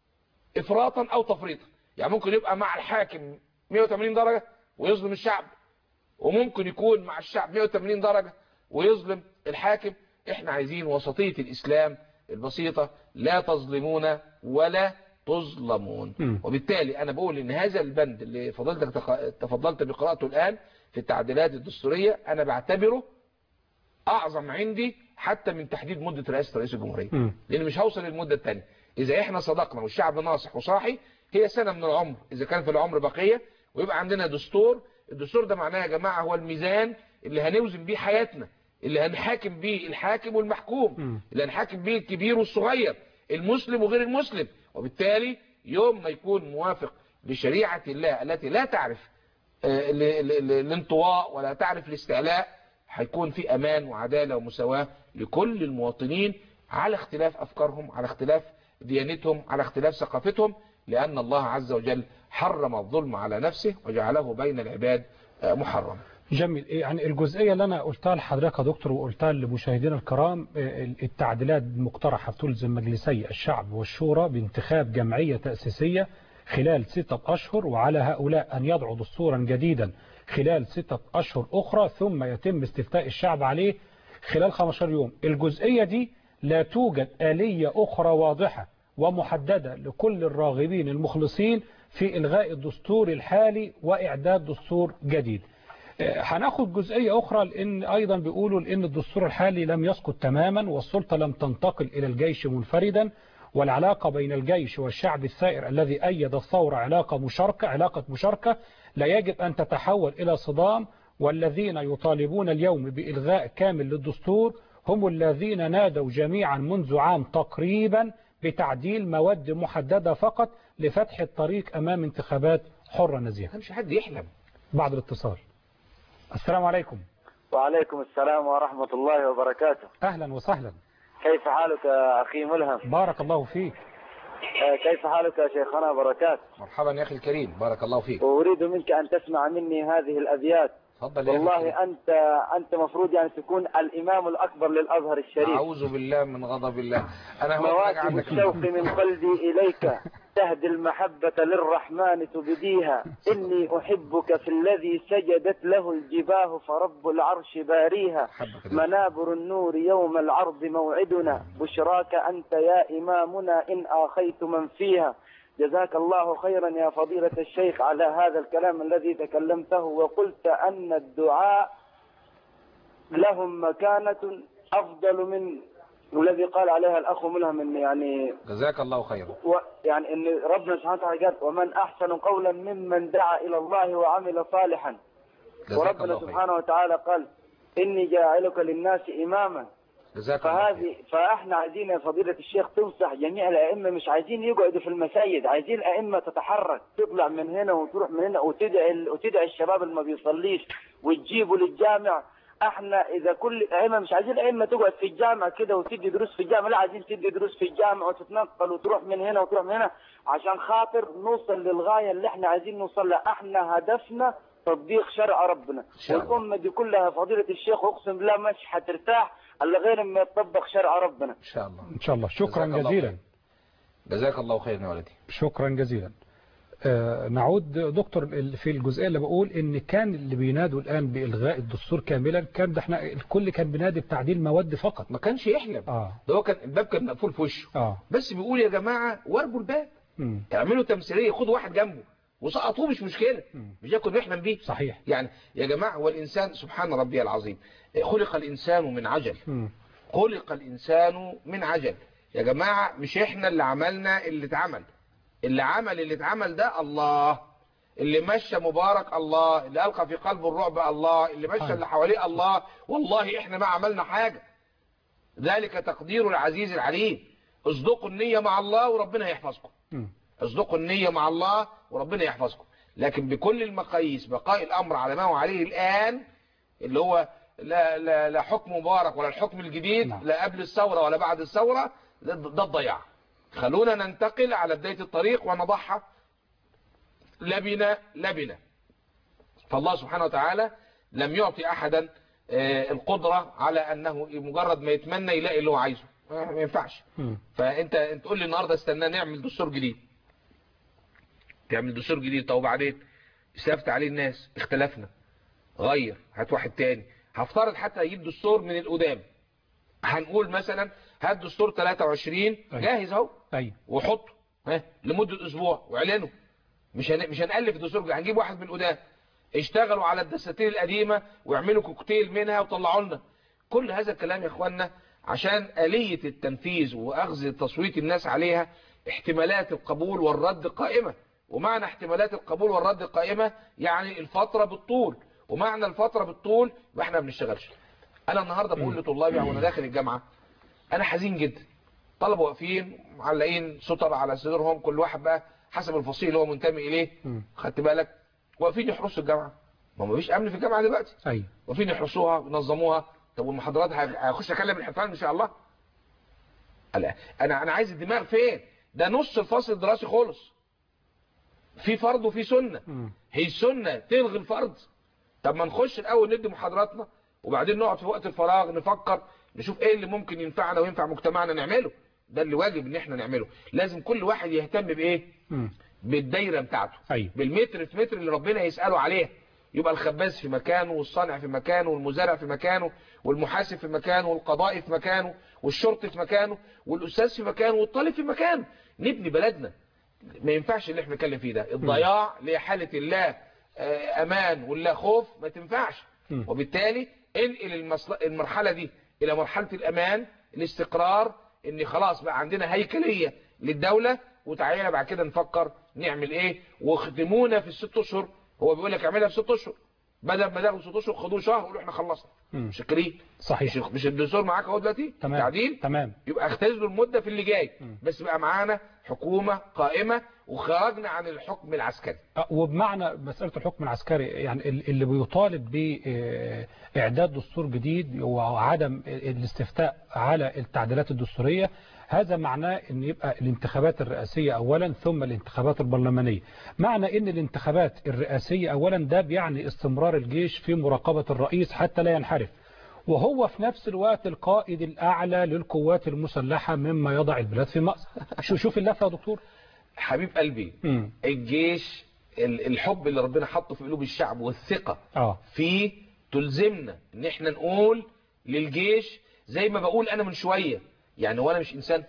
افراطا او تفريطا يعني ممكن يبقى مع الحاكم 180 درجه ويظلم الشعب وممكن يكون مع الشعب 180 درجه ويظلم الحاكم احنا عايزين وسطيه الاسلام البسيطه لا تظلمون ولا تظلمون مم. وبالتالي انا بقول ان هذا البند اللي فضلتك تخ- تفضلت بقراءته الان في التعديلات الدستوريه انا بعتبره اعظم عندي حتى من تحديد مده رئاسه رئيس الجمهوريه مم. لان مش هوصل للمده الثانيه اذا احنا صدقنا والشعب ناصح وصاحي هي سنه من العمر اذا كان في العمر بقيه ويبقى عندنا دستور الدستور ده معناه يا جماعه هو الميزان اللي هنوزن بيه حياتنا اللي هنحاكم بيه الحاكم والمحكوم مم. اللي هنحاكم بيه الكبير والصغير المسلم وغير المسلم وبالتالي يوم ما يكون موافق لشريعه الله التي لا تعرف آه، ال- ال- ال- الانطواء ولا تعرف الاستعلاء هيكون في امان وعداله ومساواه لكل المواطنين على اختلاف افكارهم على اختلاف ديانتهم على اختلاف ثقافتهم لان الله عز وجل حرم الظلم على نفسه وجعله بين العباد آه، محرم جميل يعني الجزئية اللي أنا قلتها لحضرتك يا دكتور وقلتها لمشاهدينا الكرام آه، التعديلات المقترحة تلزم مجلسي الشعب والشورى بانتخاب جمعية تأسيسية خلال ستة أشهر وعلى هؤلاء أن يضعوا دستورا جديدا خلال ستة أشهر أخرى ثم يتم استفتاء الشعب عليه خلال 15 يوم الجزئية دي لا توجد آلية أخرى واضحة ومحددة لكل الراغبين المخلصين في إلغاء الدستور الحالي وإعداد دستور جديد آه، هناخد جزئية أخرى لأن أيضا بيقولوا لأن الدستور الحالي لم يسقط تماما والسلطة لم تنتقل إلى الجيش منفردا والعلاقة بين الجيش والشعب الثائر الذي أيد الثورة علاقة مشاركة علاقة مشاركة لا يجب أن تتحول إلى صدام والذين يطالبون اليوم بإلغاء كامل للدستور هم الذين نادوا جميعا منذ عام تقريبا بتعديل مواد محددة فقط لفتح الطريق أمام انتخابات حرة نزيهة مش حد يحلم بعد الاتصال السلام عليكم وعليكم السلام ورحمة الله وبركاته أهلا وسهلا كيف حالك يا أخي ملهم بارك الله فيك آه، كيف حالك يا شيخنا بركات مرحبا يا اخي الكريم بارك الله فيك وأريد منك أن تسمع مني هذه الأبيات اتفضل يا أخي. والله انت انت مفروض يعني تكون الامام الاكبر للازهر الشريف أعوذ بالله من غضب الله أنا هو حاجة مواكب عندك الشوق من قلبي إليك تهدي المحبة للرحمن تبديها إني أحبك في الذي سجدت له الجباه فرب العرش باريها منابر النور يوم العرض موعدنا بشراك أنت يا إمامنا إن آخيت من فيها جزاك الله خيرا يا فضيلة الشيخ على هذا الكلام الذي تكلمته وقلت أن الدعاء لهم مكانة أفضل من والذي قال عليها الأخ ملهم إن يعني جزاك الله خيرا و يعني إن ربنا سبحانه وتعالى قال ومن أحسن قولا ممن دعا إلى الله وعمل صالحا جزاك وربنا الله خيرا سبحانه وتعالى قال إني جاعلك للناس إماما جزاك الله فهذه فاحنا عايزين يا فضيلة الشيخ تنصح جميع الأئمة مش عايزين يقعدوا في المساجد عايزين الأئمة تتحرك تطلع من هنا وتروح من هنا وتدعي ال- وتدعي الشباب اللي ما بيصليش وتجيبوا للجامع احنا اذا كل الائمه مش عايزين الائمه تقعد في الجامع كده وتدي دروس في الجامع لا عايزين تدي دروس في الجامع وتتنقل وتروح من هنا وتروح من هنا عشان خاطر نوصل للغايه اللي احنا عايزين نوصل لها احنا هدفنا تطبيق شرع ربنا شاء الله. والامه دي كلها فضيله الشيخ اقسم بالله مش هترتاح الا غير ما يطبق شرع ربنا إن شاء الله إن شاء الله شكرا جزاك الله جزيلا خير. جزاك الله خيرا يا ولدي شكرا جزيلا آه، نعود دكتور ال- في الجزئيه اللي بقول ان كان اللي بينادوا الان بالغاء الدستور كاملا كان ده احنا الكل كان بينادي بتعديل مواد فقط ما كانش يحلم اه ده هو كان الباب كان مقفول في وشه اه بس بيقول يا جماعة وارجوا الباب مم. اعملوا تمثيلية خدوا واحد جنبه وسقطوه مش مشكلة مش ده كنا بيحلم بيه صحيح يعني يا جماعة هو الإنسان سبحان ربي العظيم خلق الإنسان من عجل مم. خلق الإنسان من عجل يا جماعة مش احنا اللي عملنا اللي اتعمل اللي عمل اللي اتعمل ده الله اللي مشى مبارك الله اللي ألقى في قلبه الرعب الله اللي مشى أيوة. اللي حواليه الله والله احنا ما عملنا حاجة ذلك تقدير العزيز العليم اصدقوا النية مع الله وربنا يحفظكم مم. اصدقوا النية مع الله وربنا يحفظكم لكن بكل المقاييس بقاء الأمر على ما هو عليه الآن اللي هو لا, لا, لا حكم مبارك ولا الحكم الجديد نعم. لا قبل الثورة ولا بعد الثورة ده, ده الضياع خلونا ننتقل على بداية الطريق ونضعها لبنة لبنة فالله سبحانه وتعالى لم يعطي أحدا آه، القدرة على أنه مجرد ما يتمنى يلاقي اللي هو عايزه آه، ما ينفعش مم. فانت انت تقول لي النهارده استنى نعمل دستور جديد تعمل دستور جديد طب وبعدين استفتى عليه الناس اختلفنا غير هات واحد تاني هفترض حتى يجيب دستور من القدام هنقول مثلا هات دستور 23 جاهز اهو ايوه وحطه ها لمده اسبوع واعلنه مش هن... مش هنالف دستور جديد، هنجيب واحد من القدام اشتغلوا على الدساتير القديمه واعملوا كوكتيل منها وطلعوا لنا كل هذا الكلام يا اخوانا عشان آلية التنفيذ واخذ تصويت الناس عليها احتمالات القبول والرد قائمة ومعنى احتمالات القبول والرد قائمة يعني الفترة بالطول ومعنى الفترة بالطول يبقى احنا ما بنشتغلش انا النهاردة بقول لطلابي وانا داخل الجامعة انا حزين جدا طلبة واقفين معلقين ستر على صدورهم كل واحد بقى حسب الفصيل اللي هو منتمي اليه خدت بالك واقفين يحرسوا الجامعة ما هو مفيش امن في الجامعة دلوقتي ايوه واقفين يحرسوها وينظموها طب والمحاضرات هخش اكلم الحيطان ان شاء الله لا انا انا عايز الدماغ فين ده نص الفصل الدراسي خلص في فرض وفي سنة هي السنة تلغي الفرض طب ما نخش الاول ندي محاضراتنا وبعدين نقعد في وقت الفراغ نفكر نشوف ايه اللي ممكن ينفعنا وينفع مجتمعنا نعمله ده اللي واجب ان احنا نعمله لازم كل واحد يهتم بايه مم. بالدايره بتاعته ايوه بالمتر في متر اللي ربنا يسأله عليه يبقى الخباز في مكانه والصانع في مكانه والمزارع في مكانه والمحاسب في مكانه والقضائي في مكانه والشرطي في مكانه والأستاذ في مكانه والطالب في مكانه نبني بلدنا ما ينفعش اللي احنا بنتكلم فيه ده الضياع لحالة الله آه، أمان والله خوف ما تنفعش مم. وبالتالي انقل المصل- المرحلة دي إلى مرحلة الأمان الاستقرار ان خلاص بقى عندنا هيكلية للدولة وتعالى بعد كده نفكر نعمل ايه واخدمونا في الست اشهر هو بيقول لك اعملها في ست اشهر بدل ما تاخدوا ست اشهر خدوه شهر وقولوا احنا خلصنا مم. شكرين صحيح مش مش الدستور معاك اهو دلوقتي تمام تعديل تمام يبقى اختزلوا المدة في اللي جاي بس بقى معانا حكومة قائمة وخرجنا عن الحكم العسكري أه، وبمعنى مسألة الحكم العسكري يعني ال- اللي بيطالب بإعداد دستور جديد وعدم الاستفتاء على التعديلات الدستورية هذا معناه ان يبقى الانتخابات الرئاسية اولا ثم الانتخابات البرلمانية معنى ان الانتخابات الرئاسية اولا ده بيعني استمرار الجيش في مراقبة الرئيس حتى لا ينحرف وهو في نفس الوقت القائد الأعلى للقوات المسلحة مما يضع البلاد في مأزق شو شوف اللفة يا دكتور حبيب قلبي مم. الجيش ال- الحب اللي ربنا حطه في قلوب الشعب والثقة اه فيه تلزمنا ان احنا نقول للجيش زي ما بقول انا من شوية يعني وانا مش انسان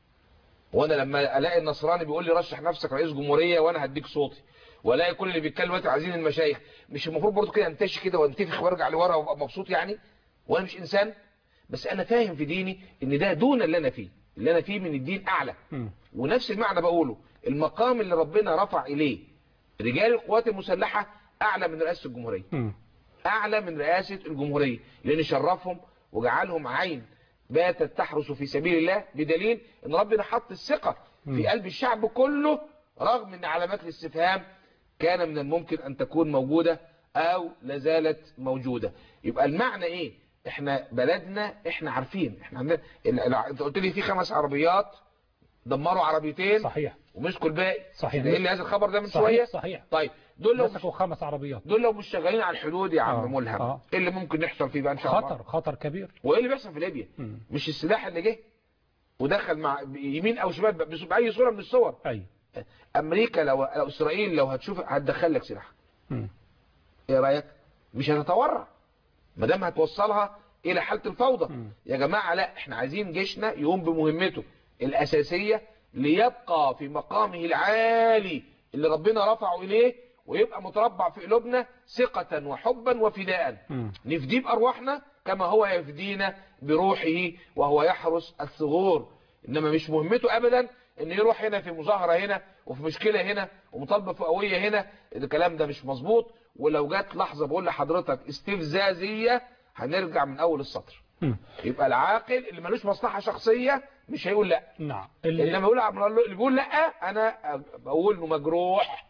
وانا لما الاقي النصراني بيقول لي رشح نفسك رئيس جمهورية وانا هديك صوتي والاقي كل اللي بيتكلم دلوقتي عايزين المشايخ مش المفروض برضه كده انتشي كده وانتفخ وارجع لورا وابقى مبسوط يعني وانا مش انسان بس انا فاهم في ديني ان ده دون اللي انا فيه اللي انا فيه من الدين اعلى ونفس المعنى بقوله المقام اللي ربنا رفع اليه رجال القوات المسلحة اعلى من رئاسة الجمهورية اعلى من رئاسة الجمهورية لان شرفهم وجعلهم عين باتت تحرس في سبيل الله بدليل ان ربنا حط الثقة في قلب الشعب كله رغم ان علامات الاستفهام كان من الممكن ان تكون موجودة او لازالت موجودة يبقى المعنى ايه احنا بلدنا احنا عارفين احنا عندنا ال- ال- انت قلت لي في خمس عربيات دمروا عربيتين صحيح ومسكوا الباقي صحيح. ايه اللي هذا الخبر ده من صحيح، شوية صحيح. طيب دول لو مسكوا خمس عربيات دول لو مش شغالين على الحدود يا عم آه، ملهم آه. ايه اللي ممكن يحصل فيه بقى ان شاء الله خطر خطر كبير وايه اللي بيحصل في ليبيا مم. مش السلاح اللي جه ودخل مع يمين او شمال بس باي صوره من الصور ايوه امريكا لو لو اسرائيل لو هتشوف هتدخل لك سلاح مم. ايه رايك مش هتتورع ما دام هتوصلها الى حاله الفوضى يا جماعه لا احنا عايزين جيشنا يقوم بمهمته الاساسيه ليبقى في مقامه العالي اللي ربنا رفعه اليه ويبقى متربع في قلوبنا ثقة وحبا وفداء نفديه بأرواحنا كما هو يفدينا بروحه وهو يحرس الثغور إنما مش مهمته أبدا إن يروح هنا في مظاهرة هنا وفي مشكلة هنا ومطالبة فئوية هنا الكلام ده مش مظبوط ولو جت لحظة بقول لحضرتك استفزازية هنرجع من أول السطر مم. يبقى العاقل اللي ملوش مصلحة شخصية مش هيقول لا نعم انما يقول اللي بيقول لا انا بقول انه مجروح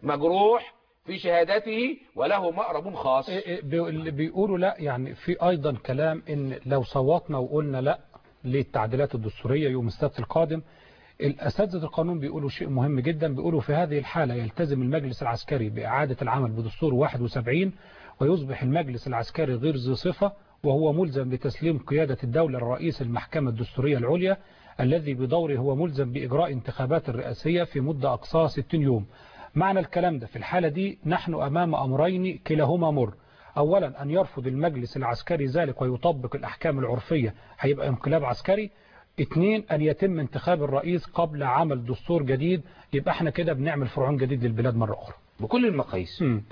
مجروح في شهادته وله مأرب خاص إيه إيه بي- اللي بيقولوا لا يعني في ايضا كلام ان لو صوتنا وقلنا لا للتعديلات الدستورية يوم السبت القادم الأساتذة القانون بيقولوا شيء مهم جدا بيقولوا في هذه الحالة يلتزم المجلس العسكري بإعادة العمل بدستور 71 ويصبح المجلس العسكري غير ذي صفة وهو ملزم بتسليم قيادة الدولة لرئيس المحكمة الدستورية العليا الذي بدوره هو ملزم بإجراء انتخابات الرئاسية في مدة أقصاها 60 يوم معنى الكلام ده في الحالة دي نحن أمام أمرين كلاهما مر أولا أن يرفض المجلس العسكري ذلك ويطبق الأحكام العرفية هيبقى انقلاب عسكري اثنين أن يتم انتخاب الرئيس قبل عمل دستور جديد يبقى احنا كده بنعمل فرعون جديد للبلاد مرة أخرى بكل المقاييس ان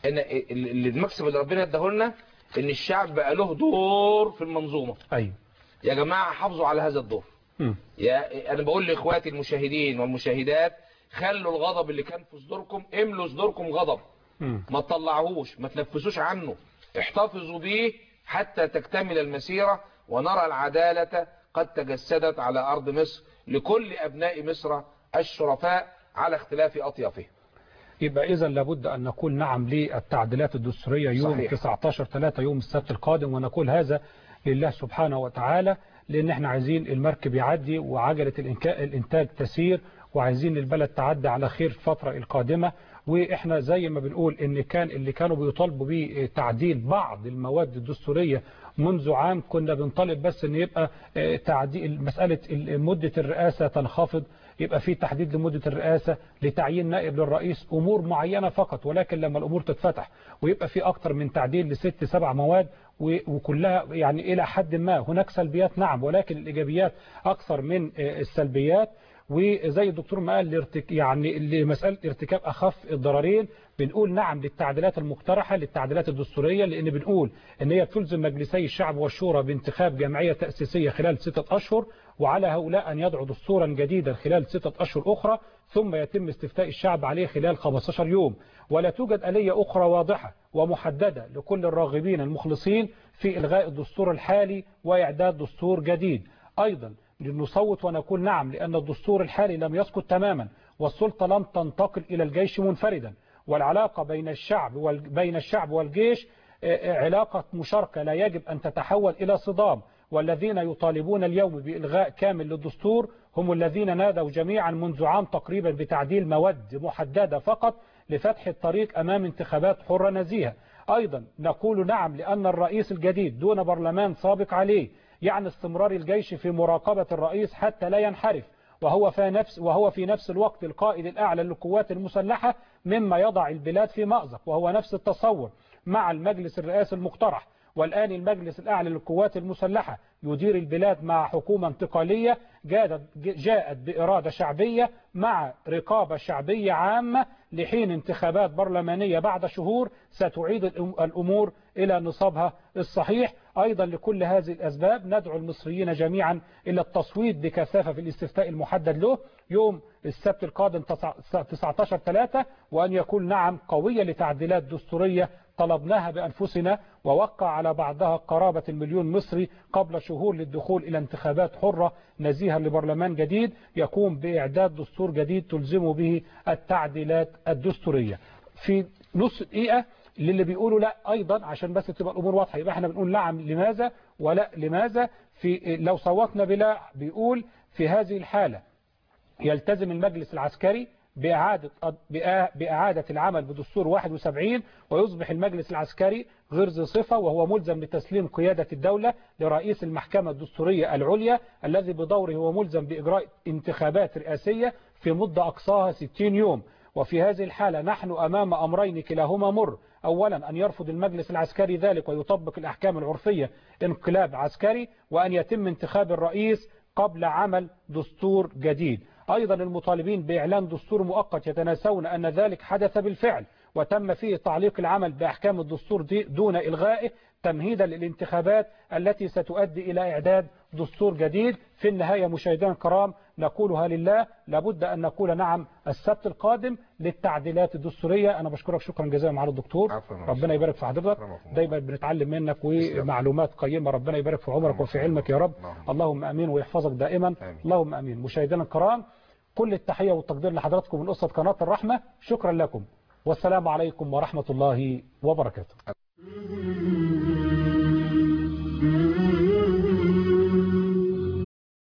اللي المكسب اللي ربنا اداه لنا ان الشعب بقى له دور في المنظومة أيوة يا جماعة حافظوا على هذا الدور مم. يا انا بقول لاخواتي المشاهدين والمشاهدات خلوا الغضب اللي كان في صدوركم املوا صدوركم غضب مم. ما تطلعوهوش ما تنفسوش عنه احتفظوا بيه حتى تكتمل المسيرة ونرى العدالة قد تجسدت على أرض مصر لكل أبناء مصر الشرفاء على اختلاف أطيافهم يبقى إذا لابد أن نقول نعم للتعديلات الدستورية يوم صحيح. 19 3 يوم السبت القادم ونقول هذا لله سبحانه وتعالى لأن احنا عايزين المركب يعدي وعجلة الإنكا- الإنتاج تسير وعايزين البلد تعدي على خير الفترة القادمة واحنا زي ما بنقول ان كان اللي كانوا بيطالبوا بيه تعديل بعض المواد الدستورية منذ عام كنا بنطالب بس ان يبقى آه، تعديل مسألة ال- مدة الرئاسة تنخفض يبقى في تحديد لمدة الرئاسة لتعيين نائب للرئيس أمور معينة فقط ولكن لما الأمور تتفتح ويبقى في أكتر من تعديل لست سبع مواد و- وكلها يعني إلى حد ما هناك سلبيات نعم ولكن الإيجابيات أكثر من آه، السلبيات وزي الدكتور ما قال لارتك يعني لمسألة ارتكاب أخف الضررين بنقول نعم للتعديلات المقترحة للتعديلات الدستورية لأن بنقول أن هي تلزم مجلسي الشعب والشورى بانتخاب جمعية تأسيسية خلال ستة أشهر وعلى هؤلاء أن يدعوا دستورا جديدا خلال ستة أشهر أخرى ثم يتم استفتاء الشعب عليه خلال 15 يوم ولا توجد آلية أخرى واضحة ومحددة لكل الراغبين المخلصين في إلغاء الدستور الحالي وإعداد دستور جديد أيضا لنصوت ونقول نعم لأن الدستور الحالي لم يسقط تماما والسلطة لم تنتقل إلى الجيش منفردا والعلاقة بين الشعب وال... بين الشعب والجيش آه، آه، علاقة مشاركة لا يجب أن تتحول إلى صدام والذين يطالبون اليوم بإلغاء كامل للدستور هم الذين نادوا جميعا منذ عام تقريبا بتعديل مواد محددة فقط لفتح الطريق أمام انتخابات حرة نزيهة أيضا نقول نعم لأن الرئيس الجديد دون برلمان سابق عليه يعني استمرار الجيش في مراقبة الرئيس حتى لا ينحرف وهو في نفس وهو في نفس الوقت القائد الأعلى للقوات المسلحة مما يضع البلاد في مأزق وهو نفس التصور مع المجلس الرئاسي المقترح والآن المجلس الأعلى للقوات المسلحة يدير البلاد مع حكومة انتقالية جاءت, جاءت بإرادة شعبية مع رقابة شعبية عامة لحين انتخابات برلمانية بعد شهور ستعيد الأمور إلى نصابها الصحيح أيضا لكل هذه الأسباب ندعو المصريين جميعا إلى التصويت بكثافة في الاستفتاء المحدد له يوم السبت القادم 19/3 وأن يكون نعم قوية لتعديلات دستورية طلبناها بأنفسنا ووقع على بعضها قرابة المليون مصري قبل شهور للدخول إلى انتخابات حرة نزيهة لبرلمان جديد يقوم بإعداد دستور جديد تلزم به التعديلات الدستورية في نص دقيقة للي بيقولوا لا أيضا عشان بس تبقى الأمور واضحة يبقى احنا بنقول نعم لماذا ولا لماذا في لو صوتنا بلا بيقول في هذه الحالة يلتزم المجلس العسكري بإعادة, بإعادة العمل بدستور 71 ويصبح المجلس العسكري غير ذي صفة وهو ملزم بتسليم قيادة الدولة لرئيس المحكمة الدستورية العليا الذي بدوره هو ملزم بإجراء انتخابات رئاسية في مدة أقصاها 60 يوم وفي هذه الحالة نحن أمام أمرين كلاهما مر أولا أن يرفض المجلس العسكري ذلك ويطبق الأحكام العرفية انقلاب عسكري وأن يتم انتخاب الرئيس قبل عمل دستور جديد أيضا المطالبين بإعلان دستور مؤقت يتناسون أن ذلك حدث بالفعل وتم فيه تعليق العمل بأحكام الدستور دي دون إلغائه تمهيدا للانتخابات التي ستؤدي إلى إعداد دستور جديد في النهاية مشاهدينا الكرام نقولها لله لابد أن نقول نعم السبت القادم للتعديلات الدستورية أنا بشكرك شكرا جزيلا معالي الدكتور ربنا يبارك في حضرتك دايما بنتعلم منك ومعلومات قيمة ربنا يبارك في عمرك وفي علمك يا رب اللهم أمين ويحفظك دائما اللهم أمين مشاهدينا الكرام كل التحية والتقدير لحضراتكم من أسرة قناة الرحمة شكرا لكم والسلام عليكم ورحمة الله وبركاته